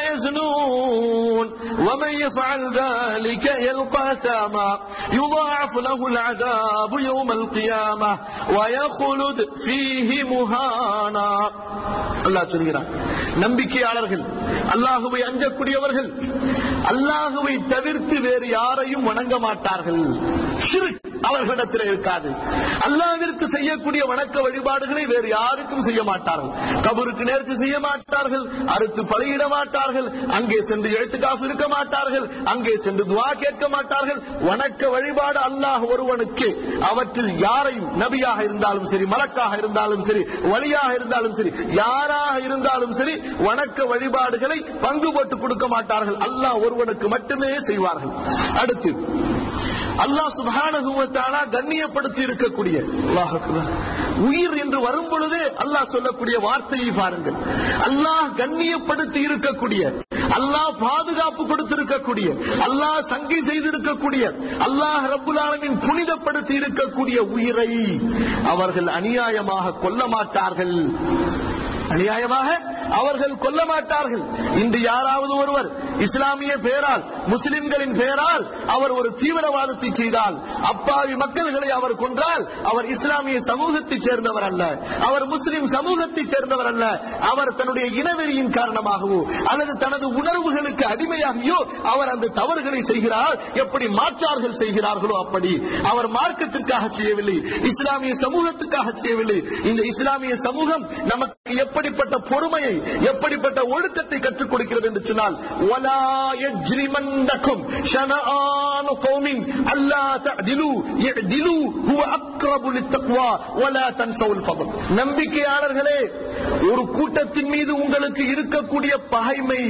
يزنون ومن يفعل ذلك يلقى ثاما يضاعف له العذاب يوم القيامة ويخلد فيه مهانا الله சொல்கிறான் நம்பிக்கையாளர்கள் அல்லாஹுவை அஞ்சக்கூடியவர்கள் அல்லாஹுவை தவிர்த்து வேறு யாரையும் வணங்க மாட்டார்கள் ஷிர்க் அவர்களிடத்தில் இருக்காது அல்லாவிற்கு செய்யக்கூடிய வணக்க வழிபாடுகளை வேறு யாருக்கும் செய்ய மாட்டார்கள் கபருக்கு நேர்ச்சி செய்ய மாட்டார்கள் அறுத்து பலியிட மாட்டார்கள் அங்கே சென்று எழுத்துக்காக இருக்க மாட்டார்கள் அங்கே சென்று துவா கேட்க மாட்டார்கள் வணக்க வழிபாடு அல்லாஹ் ஒருவனுக்கு அவற்றில் யாரையும் நபியாக இருந்தாலும் சரி மலக்காக இருந்தாலும் சரி வழியாக இருந்தாலும் சரி யாராக இருந்தாலும் சரி வணக்க வழிபாடுகளை பங்கு போட்டு கொடுக்க மாட்டார்கள் அல்லாஹ் ஒருவனுக்கு மட்டுமே செய்வார்கள் அடுத்து அல்லாஹ் சுப்ஹானஹு வ தஆலா கண்ணியப்படுத்தி இருக்கக்கூடிய அல்லாஹ் அக்பர். உயிர் என்று வரும் பொழுதே அல்லாஹ் சொல்லக்கூடிய வார்த்தையை பாருங்கள் அல்லாஹ் கண்ணியப்படுத்தி இருக்கக்கூடிய அல்லாஹ் பாதுகாப்பு கொடுத்திருக்கக்கூடிய அல்லாஹ் சங்கி செய்திருக்கக்கூடிய அல்லாஹ் ரப்புல் ஆலமீன் புனிதப்படுத்தி இருக்கக்கூடிய உயிரை அவர்கள் அநியாயமாக கொல்ல மாட்டார்கள் அநியாயமாக அவர்கள் கொல்ல மாட்டார்கள் இன்று யாராவது ஒருவர் இஸ்லாமிய பெயரால் முஸ்லிம்களின் பெயரால் அவர் ஒரு தீவிரவாதத்தை செய்தால் அப்பாவி மக்கள்களை அவர் கொன்றால் அவர் இஸ்லாமிய சமூகத்தைச் சேர்ந்தவர் அல்ல அவர் முஸ்லிம் சமூகத்தைச் சேர்ந்தவர் அல்ல அவர் தன்னுடைய இனவெறியின் காரணமாகவோ அல்லது தனது உணர்வுகளுக்கு அடிமையாகியோ அவர் அந்த தவறுகளை செய்கிறார் எப்படி மாற்றார்கள் செய்கிறார்களோ அப்படி அவர் மார்க்கத்திற்காக செய்யவில்லை இஸ்லாமிய சமூகத்துக்காக செய்யவில்லை இந்த இஸ்லாமிய சமூகம் நமக்கு எப்படிப்பட்ட பொறுமையை எப்படிப்பட்ட ஒழுக்கத்தை கற்றுக் கொடுக்கிறது என்று சொன்னால் وَلَا يَجْرِمَنَّكُمْ شَنَآنُ قَوْمٍ أَلَّا تَعْدِلُوا اعْدِلُوا هُوَ أَقْرَبُ لِلتَّقْوَى وَلَا تَنْسَوُا الْفَضْلَ நம்பிக்கையாளர்களே ஒரு கூட்டத்தின் மீது உங்களுக்கு இருக்கக்கூடிய பகைமை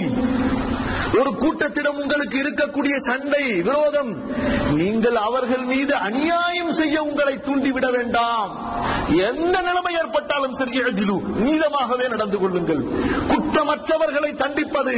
ஒரு கூட்டத்திடம் உங்களுக்கு இருக்கக்கூடிய சண்டை விரோதம் நீங்கள் அவர்கள் மீது அநியாயம் செய்ய உங்களை தூண்டிவிட வேண்டாம் எந்த நிலைமை ஏற்பட்டாலும் சரி எழுதிலு நீளமாகவே நடந்து கொள்ளுங்கள் குற்றமற்றவர்களை தண்டிப்பது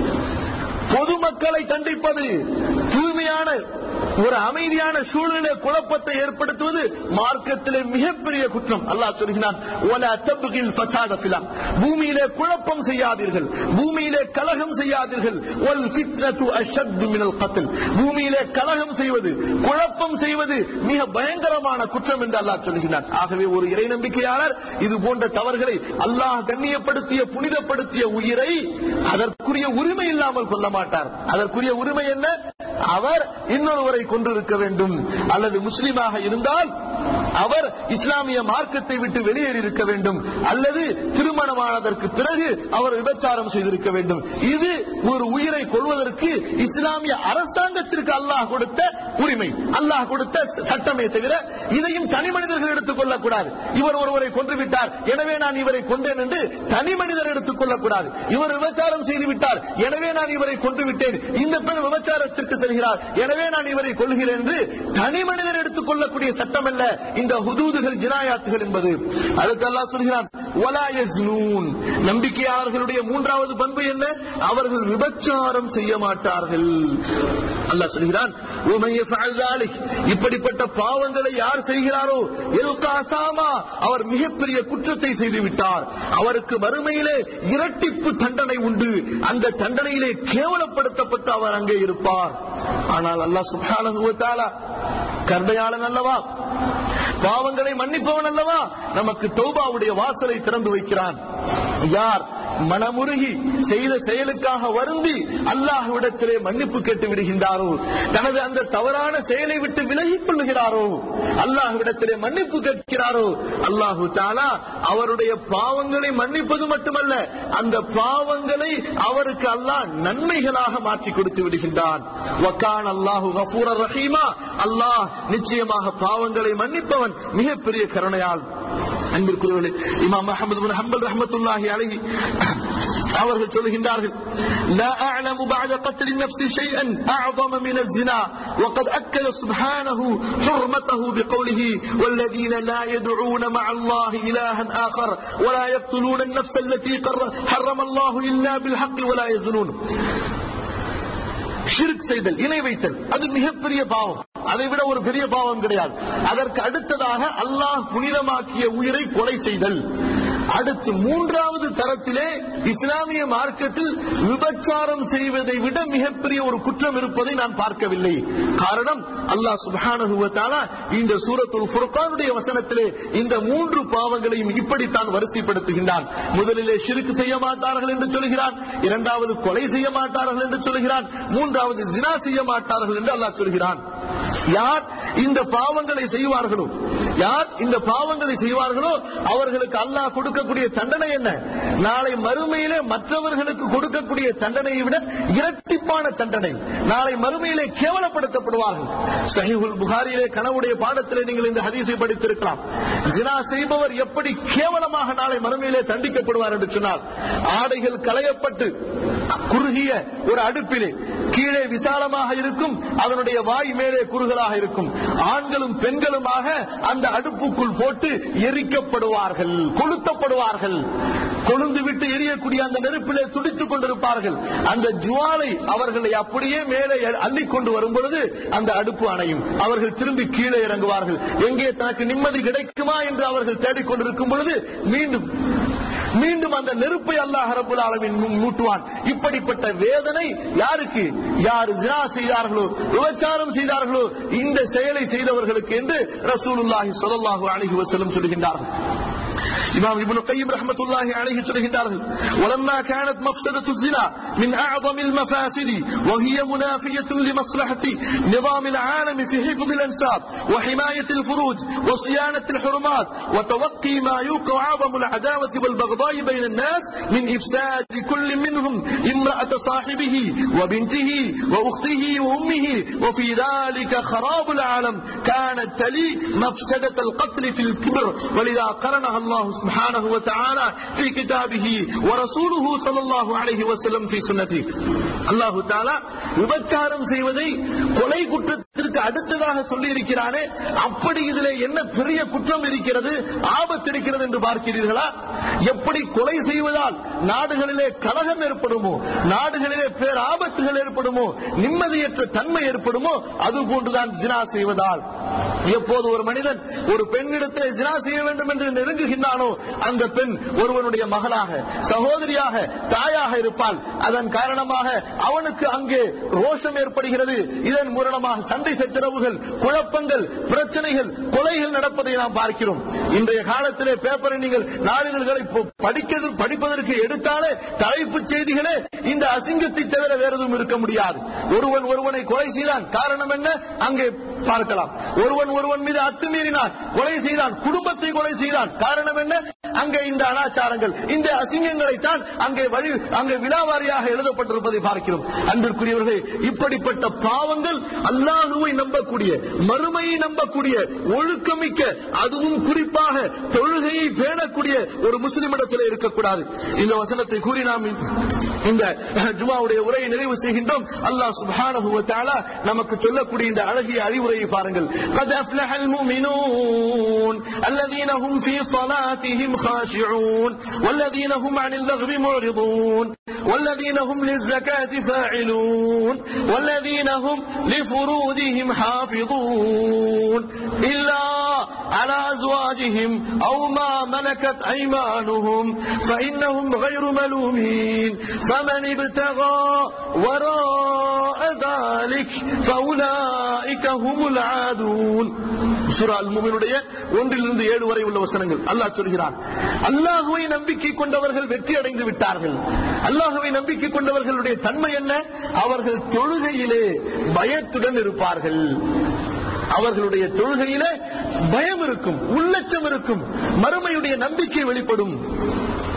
பொதுமக்களை தண்டிப்பது தூய்மையான ஒரு அமைதியான சூழ்நிலை குழப்பத்தை ஏற்படுத்துவது மார்க்கத்திலே மிகப்பெரிய குற்றம் அல்லாஹ் சொல்கிறான் "வலா தப்கில் ஃபஸாத ஃபில் அர்த்." பூமியிலே குழப்பம் செய்யாதீர்கள் பூமியிலே கலகம் செய்யாதீர்கள் வல் ஃபித்னத்து அஷத்து மினல் கத்ல் பூமியிலே கலகம் செய்வது குழப்பம் செய்வது மிக பயங்கரமான குற்றம் என்று அல்லாஹ் சொல்கிறான் ஆகவே ஒரு இறை நம்பிக்கையாளர் இது போன்ற தவறுகளை அல்லாஹ் கண்ணியப்படுத்திய புனிதப்படுத்திய உயிரை அதற்குரிய உரிமை இல்லாமல் கொள்ள மாட்டார் அதற்குரிய உரிமை என்ன அவர் இன்னொருவரை கொண்டிருக்க வேண்டும் அல்லது முஸ்லீமாக இருந்தால் அவர் இஸ்லாமிய மார்க்கத்தை விட்டு வெளியேறி இருக்க வேண்டும் அல்லது திருமணமானதற்கு பிறகு அவர் விபச்சாரம் செய்திருக்க வேண்டும் இது ஒரு உயிரை கொள்வதற்கு இஸ்லாமிய அரசாங்கத்திற்கு அல்லாஹ் கொடுத்த உரிமை அல்லாஹ் கொடுத்த சட்டமே தவிர இதையும் தனி மனிதர்கள் எடுத்துக் கொள்ளக்கூடாது இவர் ஒருவரை கொன்று விட்டார் எனவே நான் இவரை கொண்டேன் என்று தனி மனிதர் எடுத்துக் கொள்ளக்கூடாது இவர் விபச்சாரம் செய்து விட்டார் எனவே நான் இவரை கொன்று விட்டேன் இந்த பெண் விபச்சாரத்திற்கு செல்கிறார் எனவே நான் இவரை கொள்கிறேன் என்று தனி மனிதர் எடுத்துக் கொள்ளக்கூடிய சட்டம் அல்ல இந்த ஹுதூதுகள் ஜினாயாத்துகள் என்பது அடுத்து அல்லாஹ் சொல்கிறான் "வலா யஸ்னூன்." நம்பிக்கையாளர்களுடைய மூன்றாவது பண்பு என்ன அவர்கள் விபச்சாரம் செய்ய மாட்டார்கள் அல்லாஹ் சொல்கிறான் "வமன் யஃபஅல் ذلك." இப்படிப்பட்ட பாவங்களை யார் செய்கிறாரோ யல்கா சாமா அவர் மிகப்பெரிய குற்றத்தை செய்து விட்டார் அவருக்கு மறுமையிலே இரட்டிப்பு தண்டனை உண்டு அந்த தண்டனையிலே கேவலப்படுத்தப்பட்டு அவர் அங்கே இருப்பார் ஆனால் அல்லாஹ் சுப்ஹானஹு வ தஆலா கருணையாளன் அல்லவா பாவங்களை மன்னிப்பவன் அல்லவா நமக்கு தௌபாவுடைய வாசலை திறந்து வைக்கிறான் யார் மனமுருகி செய்த செயலுக்காக வருந்தி அல்லாஹ்விடத்திலே மன்னிப்பு கேட்டு விடுகின்றாரோ தனது அந்த தவறான செயலை விட்டு விலகிக் கொள்ளுகிறாரோ அல்லாஹ்விடத்திலே மன்னிப்பு கேட்கிறாரோ அல்லாஹு தாலா அவருடைய பாவங்களை மன்னிப்பது மட்டுமல்ல அந்த பாவங்களை அவருக்கு அல்லாஹ் நன்மைகளாக மாற்றி கொடுத்து விடுகின்றான் வக்கான் அல்லாஹு கபூர ரஹீமா அல்லாஹ் நிச்சயமாக பாவங்களை மன்னிப்பவன் மிகப்பெரிய கருணையால் அன்பிற்குரியவர்களே இமாம் அஹமது பின் ஹம்பல் ரஹ்மத்துல்லாஹி அலைஹி அவர்கள் சொல்கின்றார்கள் لا أعلم بعد قتل النفس شيئا أعظم من الزنا وقد أكد سبحانه حرمته بقوله والذين لا يدعون مع الله إلها آخر ولا يقتلون النفس التي حرم الله إلا بالحق ولا يزنون ஷிர்க் செய்தல் இணை வைத்தல் அது மிகப்பெரிய பாவம் அதை விட ஒரு பெரிய பாவம் கிடையாது அதற்கு அடுத்ததாக அல்லாஹ் புனிதமாக்கிய உயிரை கொலை செய்தல் அடுத்து மூன்றாவது தரத்திலே இஸ்லாமிய மார்க்கத்தில் விபச்சாரம் செய்வதை விட மிகப்பெரிய ஒரு குற்றம் இருப்பதை நான் பார்க்கவில்லை காரணம் அல்லாஹ் சுபானுவத்தால இந்த சூரத்துல் ஃபுர்கானுடைய வசனத்திலே இந்த மூன்று பாவங்களையும் இப்படித்தான் வரிசைப்படுத்துகின்றான் முதலிலே ஷிருக்கு செய்ய மாட்டார்கள் என்று சொல்கிறான் இரண்டாவது கொலை செய்ய மாட்டார்கள் என்று சொல்கிறான் மூன்றாவது ஜினா செய்ய மாட்டார்கள் என்று அல்லாஹ் சொல்கிறான் யார் இந்த பாவங்களை செய்வார்களோ யார் இந்த பாவங்களை செய்வார்களோ அவர்களுக்கு அல்லாஹ் கொடுக்கக்கூடிய தண்டனை என்ன நாளை மறுமையிலே மற்றவர்களுக்கு கொடுக்கக்கூடிய தண்டனையை விட இரட்டிப்பான தண்டனை நாளை மறுமையிலே கேவலப்படுத்தப்படுவார்கள் சஹிஹுல் புகாரியிலே கனவுடைய பாடத்திலே நீங்கள் இந்த ஹதீஸை படித்திருக்கலாம் ஜினா செய்பவர் எப்படி கேவலமாக நாளை மறுமையிலே தண்டிக்கப்படுவார் என்று சொன்னால் ஆடைகள் களையப்பட்டு குறுகிய ஒரு அடுப்பிலே கீழே விசாலமாக இருக்கும் அதனுடைய வாய் மேலே குறுகலாக இருக்கும் ஆண்களும் பெண்களுமாக அந்த அடுப்புக்குள் போட்டு எரிக்கப்படுவார்கள் கொளுத்தப்படுவார்கள் கொழுந்து விட்டு எரியக்கூடிய அந்த நெருப்பிலே துடித்துக் கொண்டிருப்பார்கள் அந்த ஜுவாலை அவர்களை அப்படியே மேலே அள்ளிக் கொண்டு வரும் பொழுது அந்த அடுப்பு அணையும் அவர்கள் திரும்பி கீழே இறங்குவார்கள் எங்கே தனக்கு நிம்மதி கிடைக்குமா என்று அவர்கள் தேடிக்கொண்டிருக்கும் பொழுது மீண்டும் மீண்டும் அந்த நெருப்பை அல்லாஹ் ரபுல் ஆலமின் மூட்டுவான் இப்படிப்பட்ட வேதனை யாருக்கு யார் ஜினா செய்தார்களோ விபச்சாரம் செய்தார்களோ இந்த செயலை செய்தவர்களுக்கு என்று ரசூலுல்லாஹி ஸல்லல்லாஹு அலைஹி வஸல்லம் சொல்கின்றார்கள் இமாம் இப்னு கையம் ரஹ்மத்துல்லாஹி அலைஹி சொல்கின்றார்கள் ولما كانت مفسدة الزنا من أعظم المفاسد وهي منافية لمصلحة نظام العالم في حفظ الأنساب وحماية الفروج وصيانة الحرمات وتوقي ما يوقع أعظم العداوة والبغضاء بين الناس من إفساد كل منهم امرأة صاحبه وبنته وأخته وأمه وفي ذلك خراب العالم كانت تلي مفسدة القتل في الكبر ولذا قرنها الله سبحانه وتعالى في كتابه ورسوله صلى الله عليه وسلم في سنته அல்லாஹு தாலா விபச்சாரம் செய்வதை கொலை குற்றத்திற்கு அடுத்ததாக சொல்லி இருக்கிறானே அப்படி இதிலே என்ன பெரிய குற்றம் இருக்கிறது ஆபத்து இருக்கிறது என்று பார்க்கிறீர்களா எப்படி கொலை செய்வதால் நாடுகளிலே கலகம் ஏற்படுமோ நாடுகளிலே பேர் ஆபத்துகள் ஏற்படுமோ நிம்மதியற்ற தன்மை ஏற்படுமோ அது போன்றுதான் ஜினா செய்வதால் எப்போது ஒரு மனிதன் ஒரு பெண்ணிடத்தில் ஜினா செய்ய வேண்டும் என்று நெருங்குகின்றானோ அந்த பெண் ஒருவனுடைய மகளாக சகோதரியாக தாயாக இருப்பாள் அதன் காரணமாக அவனுக்கு அங்கே ரோஷம் ஏற்படுகிறது இதன் மூலமாக சண்டை சச்சரவுகள் குழப்பங்கள் பிரச்சனைகள் கொலைகள் நடப்பதை நாம் பார்க்கிறோம் இன்றைய காலத்திலே பேப்பரை நீங்கள் நாளிதழ்களை படிக்கிறது படிப்பதற்கு எடுத்தாலே தலைப்புச் செய்திகளே இந்த அசிங்கத்தை தவிர வேற எதுவும் இருக்க முடியாது ஒருவன் ஒருவனை கொலை செய்தான் காரணம் என்ன அங்கே பார்க்கலாம் ஒருவன் ஒருவன் மீது அத்துமீறினான் கொலை செய்தான் குடும்பத்தை கொலை செய்தான் காரணம் என்ன அங்கே இந்த அனாச்சாரங்கள் இந்த அசிங்கங்களை தான் அங்கே வழி அங்கே விழாவாரியாக எழுதப்பட்டிருப்பதை பார்க்கிறோம் அன்பிற்குரியவர்களே இப்படிப்பட்ட பாவங்கள் அல்லாஹுவை நம்பக்கூடிய மறுமையை நம்பக்கூடிய ஒழுக்கமிக்க அதுவும் குறிப்பாக தொழுகையை பேணக்கூடிய ஒரு முஸ்லிமிடத்தில் இருக்கக்கூடாது இந்த வசனத்தை கூறி நாம் இந்த ஜுமாவுடைய உரையை நிறைவு செய்கின்றோம் அல்லாஹ் சுப்ஹானஹு வ தஆலா நமக்கு சொல்லக்கூடிய இந்த அழகிய அறிவுரையை பாருங்கள் قد أفلح المؤمنون الذين هم في صلاتهم خاشعون والذين هم عن اللغو معرضون والذين هم للزكاة فاعلون والذين هم لفروجهم حافظون إلا على أزواجهم أو ما ملكت أيمانهم فإنهم غير ملومين فمن ابتغى وراء ذلك فأولئك هم العادون சூரா அல் முமினுடைய ஒன்றிலிருந்து ஏழு வரை உள்ள வசனங்கள் அல்லாஹ் சொல்கிறான் அல்லாஹுவை நம்பிக்கை கொண்டவர்கள் வெற்றி அடைந்து விட்டார்கள் அல்லாஹுவை நம்பிக்கை கொண்டவர்களுடைய தன்மை என்ன அவர்கள் தொழுகையிலே பயத்துடன் இருப்பார்கள் அவர்களுடைய தொழுகையிலே பயம் இருக்கும் உள்ளச்சம் இருக்கும் மறுமையுடைய நம்பிக்கை வெளிப்படும்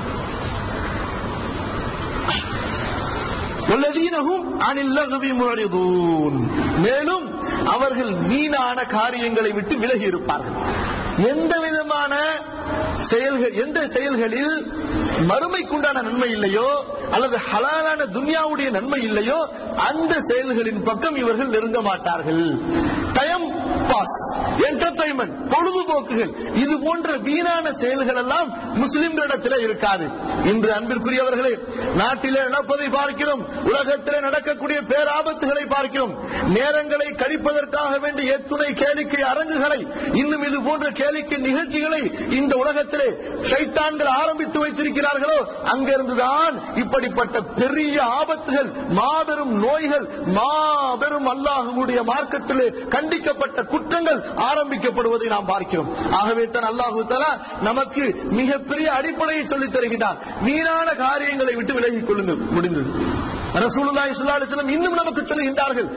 والذينهم عن اللغو معرضون மேலும் அவர்கள் வீணான காரியங்களை விட்டு விலகி இருப்பார்கள் எந்த விதமான செயல்கள் எந்த செயல்களில் மறுமைக்குண்டான நன்மை இல்லையோ அல்லது ஹலாலான துன்யாவுடைய நன்மை இல்லையோ அந்த செயல்களின் பக்கம் இவர்கள் நெருங்க மாட்டார்கள் டைம் பாஸ் என்டர்டைன்மெண்ட் பொழுதுபோக்குகள் இது போன்ற வீணான செயல்கள் எல்லாம் முஸ்லிம்களிடத்தில் இருக்காது இன்று அன்பிற்குரியவர்களே நாட்டிலே நடப்பதை பார்க்கிறோம் உலகத்திலே நடக்கக்கூடிய பேராபத்துகளை பார்க்கிறோம் நேரங்களை கழிப்பதற்காக வேண்டிய எத்துணை கேளிக்கை அரங்குகளை இன்னும் இது போன்ற கேளிக்கை நிகழ்ச்சிகளை இந்த உலகத்திலே சைத்தான்கள் ஆரம்பித்து வைத்திருக்கிறார்களோ அங்கிருந்துதான் இப்படிப்பட்ட பெரிய ஆபத்துகள் மாபெரும் நோய்கள் மாபெரும் அல்லாஹுடைய மார்க்கத்திலே கண்டிக்கப்பட்ட குற்றங்கள் ஆரம்பிக்கப்படுவதை நாம் பார்க்கிறோம் ஆகவே தான் அல்லாஹு தலா நமக்கு மிகப்பெரிய அடிப்படையை சொல்லித் தருகிறார் வீணான காரியங்களை விட்டு விலகிக் கொள்ளுங்கள் முடிந்தது ரசூலுல்லாஹி ஸல்லல்லாஹு அலைஹி வஸல்லம் இன்னும் நமக்கு சொல்லுகின்றார்கள்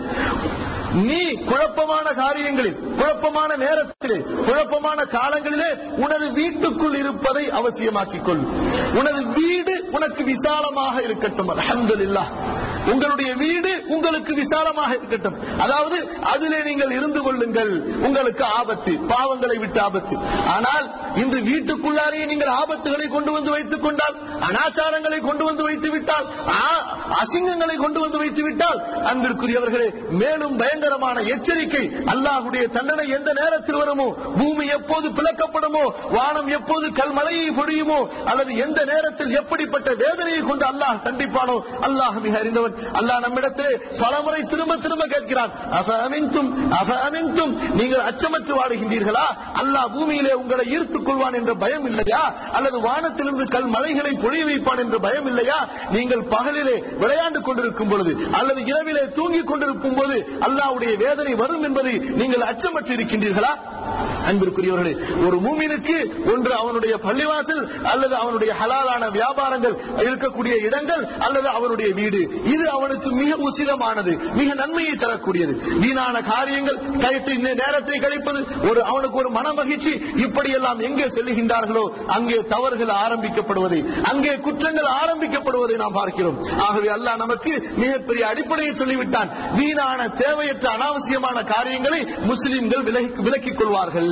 நீ குழப்பமான காரியங்களில் குழப்பமான நேரத்திலே குழப்பமான காலங்களிலே உனது வீட்டுக்குள் இருப்பதை அவசியமாக்கிக் கொள் உனது வீடு உனக்கு விசாலமாக இருக்கட்டும் அல்ஹம்துலில்லாஹ் உங்களுடைய வீடு உங்களுக்கு விசாலமாக இருக்கட்டும் அதாவது அதிலே நீங்கள் இருந்து கொள்ளுங்கள் உங்களுக்கு ஆபத்து பாவங்களை விட்டு ஆபத்து ஆனால் இன்று வீட்டுக்குள்ளாரே நீங்கள் ஆபத்துகளை கொண்டு வந்து வைத்துக் கொண்டால் அனாச்சாரங்களை கொண்டு வந்து வைத்து விட்டால் ஆ- அசிங்கங்களை கொண்டு வந்து வைத்து விட்டால் அன்பிற்குரியவர்களே மேலும் பயங்கரமான எச்சரிக்கை அல்லாஹுடைய தண்டனை எந்த நேரத்தில் வருமோ பூமி எப்போது பிளக்கப்படுமோ வானம் எப்போது கல்மழையை பொழியுமோ அல்லது எந்த நேரத்தில் எப்படிப்பட்ட வேதனையை கொண்டு அல்லாஹ் கண்டிப்பானோ அல்லாஹ் மிக அறிந்தவன் அல்லாஹ் நம்மிடத்தில் பலமுறை திரும்ப திரும்ப கேட்கிறான் அஃப அமின்தும் அஃப அமின்தும் நீங்கள் அச்சமற்று வாடுகின்றீர்களா அல்லாஹ் பூமியிலே உங்களை ஈர்த்துக் கொள்வான் என்ற பயம் இல்லையா அல்லது வானத்திலிருந்து கல் மலைகளை பொழிய வைப்பான் என்ற பயம் இல்லையா நீங்கள் பகலிலே விளையாண்டு கொண்டிருக்கும் பொழுது அல்லது இரவிலே தூங்கிக் கொண்டிருக்கும் போது அல்லாஹ்வுடைய வேதனை வரும் என்பதை நீங்கள் அச்சமற்று இருக்கின்றீர்களா அன்பிற்குரியவர்களே ஒரு மூமினுக்கு ஒன்று அவனுடைய பள்ளிவாசல் அல்லது அவனுடைய ஹலாலான வியாபாரங்கள் இருக்கக்கூடிய இடங்கள் அல்லது அவனுடைய வீடு இது அவனுக்கு மிக உசிதமானது மிக நன்மையை தரக்கூடியது வீணான காரியங்கள் கழித்து நேரத்தை கழிப்பது ஒரு அவனுக்கு ஒரு மன மகிழ்ச்சி இப்படியெல்லாம் எங்கே செல்லுகின்றார்களோ அங்கே தவறுகள் ஆரம்பிக்கப்படுவதை அங்கே குற்றங்கள் ஆரம்பிக்கப்படுவதை நாம் பார்க்கிறோம் ஆகவே அல்லாஹ் நமக்கு மிகப்பெரிய அடிப்படையை சொல்லிவிட்டான் வீணான தேவையற்ற அனாவசியமான காரியங்களை முஸ்லிம்கள் விலகி- விலக்கிக் கொள்வார்கள்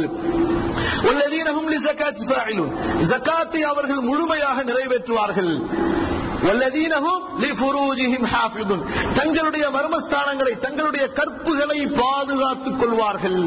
والذين هم لزكاة فاعلون زكاத்தை அவர்கள் முழுமையாக நிறைவேற்றுவார்கள் والذين هم لفروجهم حافظون தங்களுடைய மர்மஸ்தானங்களை தங்களுடைய கற்புகளை பாதுகாத்துக் கொள்வார்கள்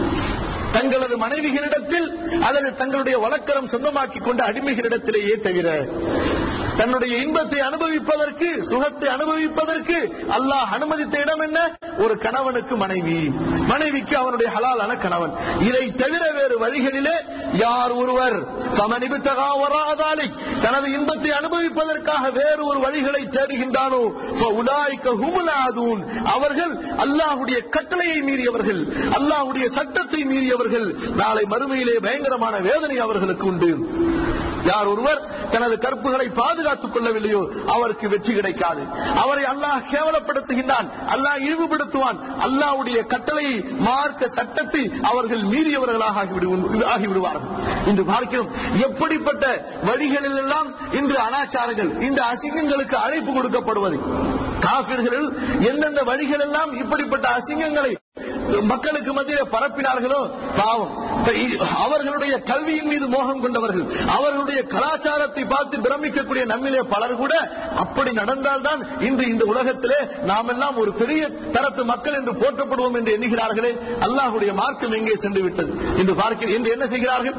தங்களது மனைவிகளிடத்தில் அல்லது தங்களுடைய வழக்கரம் சொந்தமாக்கிக் கொண்ட அடிமைகளிடத்திலேயே தவிர தன்னுடைய இன்பத்தை அனுபவிப்பதற்கு சுகத்தை அனுபவிப்பதற்கு அல்லாஹ் அனுமதித்த இடம் என்ன ஒரு கணவனுக்கு மனைவி மனைவிக்கு அவனுடைய ஹலாலான கணவன் இதை தவிர வேறு வழிகளிலே யார் ஒருவர் சமனிபித்தகா வராதாலை தனது இன்பத்தை அனுபவிப்பதற்காக வேறு ஒரு வழிகளை தேடுகின்றானோ فَأُولَٰئِكَ هُمُ الْعَادُونَ. அவர்கள் அல்லாஹுடைய கட்டளையை மீறியவர்கள் அல்லாஹுடைய சட்டத்தை மீறியவர்கள் நாளை மறுமையிலே பயங்கரமான வேதனை அவர்களுக்கு உண்டு யார் ஒருவர் தனது கற்புகளை பாதுகாத்துக் கொள்ளவில்லையோ அவருக்கு வெற்றி கிடைக்காது அவரை அல்லாஹ் கேவலப்படுத்துகின்றான் அல்லாஹ் இழிவுபடுத்துவான் அல்லாஹ்வுடைய கட்டளையை மார்க்க சட்டத்தை அவர்கள் மீறியவர்களாக ஆகிவிடு- ஆகிவிடுவார்கள் இன்று பார்க்கிறோம் எப்படிப்பட்ட வழிகளில் எல்லாம் இன்று அனாச்சாரங்கள் இந்த அசிங்கங்களுக்கு அழைப்பு கொடுக்கப்படுவது காபிர்கள் எந்தெந்த வழிகள் எல்லாம் இப்படிப்பட்ட அசிங்கங்களை மக்களுக்கு மத்தியிலே பரப்பினார்களோ பாவம் அவர்களுடைய கல்வியின் மீது மோகம் கொண்டவர்கள் அவர்களுடைய கலாச்சாரத்தை பார்த்து பிரமிக்கக்கூடிய நம்மிலே பலர் கூட அப்படி நடந்தால்தான் இன்று இந்த உலகத்திலே நாம் எல்லாம் ஒரு பெரிய தரப்பு மக்கள் என்று போற்றப்படுவோம் என்று எண்ணுகிறார்களே அல்லாஹுடைய மார்க்கம் எங்கே சென்று விட்டது என்று பார்க்க இன்று என்ன செய்கிறார்கள்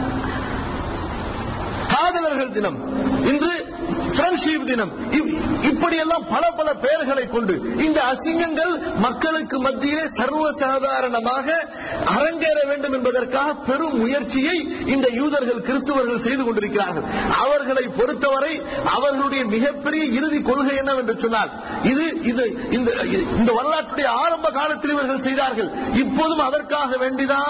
காதலர்கள் தினம் இன்று ஃப்ரெண்ட்ஷிப் தினம் இ- இப்படியெல்லாம் பல பல பெயர்களை கொண்டு இந்த அசிங்கங்கள் மக்களுக்கு மத்தியிலே சர்வசாதாரணமாக அரங்கேற வேண்டும் என்பதற்காக பெரும் முயற்சியை இந்த யூதர்கள் கிறிஸ்துவர்கள் செய்து கொண்டிருக்கிறார்கள் அவர்களை பொறுத்தவரை அவர்களுடைய மிகப்பெரிய இறுதி கொள்கை என்னவென்று சொன்னால் இது இது இந்த இந்த வரலாற்றுடைய ஆரம்ப காலத்தில் இவர்கள் செய்தார்கள் இப்போதும் அதற்காக வேண்டிதான்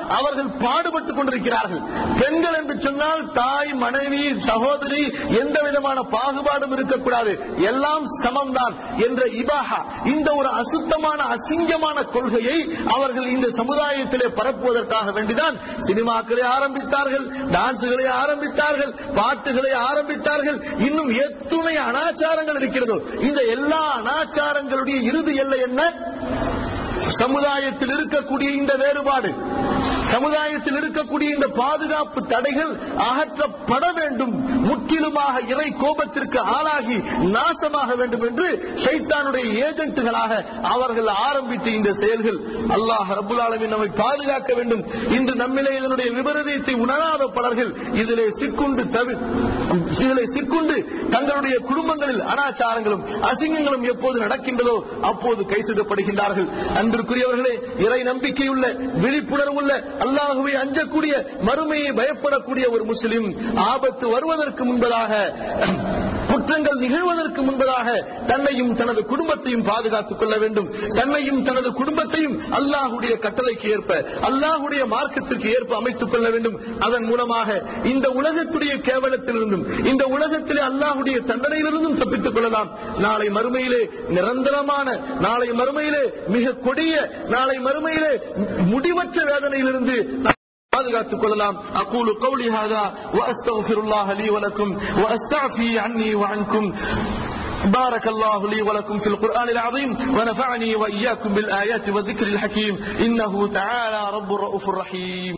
அவர்கள் பாடுபட்டுக் கொண்டிருக்கிறார்கள் பெண்கள் என்று சொன்னால் தாய் மனைவி சகோதரி எந்த விதமான பாகுபாடும் இருக்கக்கூடாது எல்லாம் சமம்தான் என்ற இபாகா இந்த ஒரு அசுத்தமான அசிங்கமான கொள்கையை அவர்கள் இந்த சமுதாயத்திலே பரப்புவதற்காக வேண்டிதான் சினிமாக்களை ஆரம்பித்தார்கள் டான்ஸுகளை ஆரம்பித்தார்கள் பாட்டுகளை ஆரம்பித்தார்கள் இன்னும் எத்துணை அனாச்சாரங்கள் இருக்கிறதோ இந்த எல்லா அனாச்சாரங்களுடைய இறுதி எல்லை என்ன சமுதாயத்தில் இருக்கக்கூடிய இந்த வேறுபாடு சமுதாயத்தில் இருக்கக்கூடிய இந்த பாதுகாப்பு தடைகள் அகற்றப்பட வேண்டும் முற்றிலுமாக இறை கோபத்திற்கு ஆளாகி நாசமாக வேண்டும் என்று ஷைத்தானுடைய ஏஜென்ட்டுகளாக அவர்கள் ஆரம்பித்த இந்த செயல்கள் அல்லாஹ் ரபுல் ஆலமின் நம்மை பாதுகாக்க வேண்டும் இன்று நம்மிலே இதனுடைய விபரீதத்தை உணராத பலர்கள் இதிலே சிக்குண்டு தவி இதிலே சிக்குண்டு தங்களுடைய குடும்பங்களில் அனாச்சாரங்களும் அசிங்கங்களும் எப்போது நடக்கின்றதோ அப்போது கை செய்யப்படுகின்றார்கள் அன்பிற்குரியவர்களே இறை நம்பிக்கையுள்ள விழிப்புணர்வுள்ள அல்லாஹுவை அஞ்சக்கூடிய மறுமையை பயப்படக்கூடிய ஒரு முஸ்லிம் ஆபத்து வருவதற்கு முன்பதாக குற்றங்கள் நிகழ்வதற்கு முன்பதாக தன்னையும் தனது குடும்பத்தையும் பாதுகாத்துக் கொள்ள வேண்டும் தன்னையும் தனது குடும்பத்தையும் அல்லாஹுடைய கட்டளைக்கு ஏற்ப அல்லாஹுடைய மார்க்கத்திற்கு ஏற்ப அமைத்துக் கொள்ள வேண்டும் அதன் மூலமாக இந்த உலகத்துடைய கேவலத்திலிருந்தும் இந்த உலகத்திலே அல்லாஹுடைய தண்டனையிலிருந்தும் தப்பித்துக் கொள்ளலாம் நாளை மறுமையிலே நிரந்தரமான நாளை மறுமையிலே மிக கொடிய நாளை மறுமையிலே முடிவற்ற வேதனையிலிருந்து பாதுகாத்துக் கொள்ளலாம் அகூலு கௌலி ஹாதா واستغفر الله لي ولكم واستعفي عني وعنكم بارك الله لي ولكم في القرآن العظيم ونفعني وإياكم بالآيات والذكر الحكيم إنه تعالى رب الرؤوف الرحيم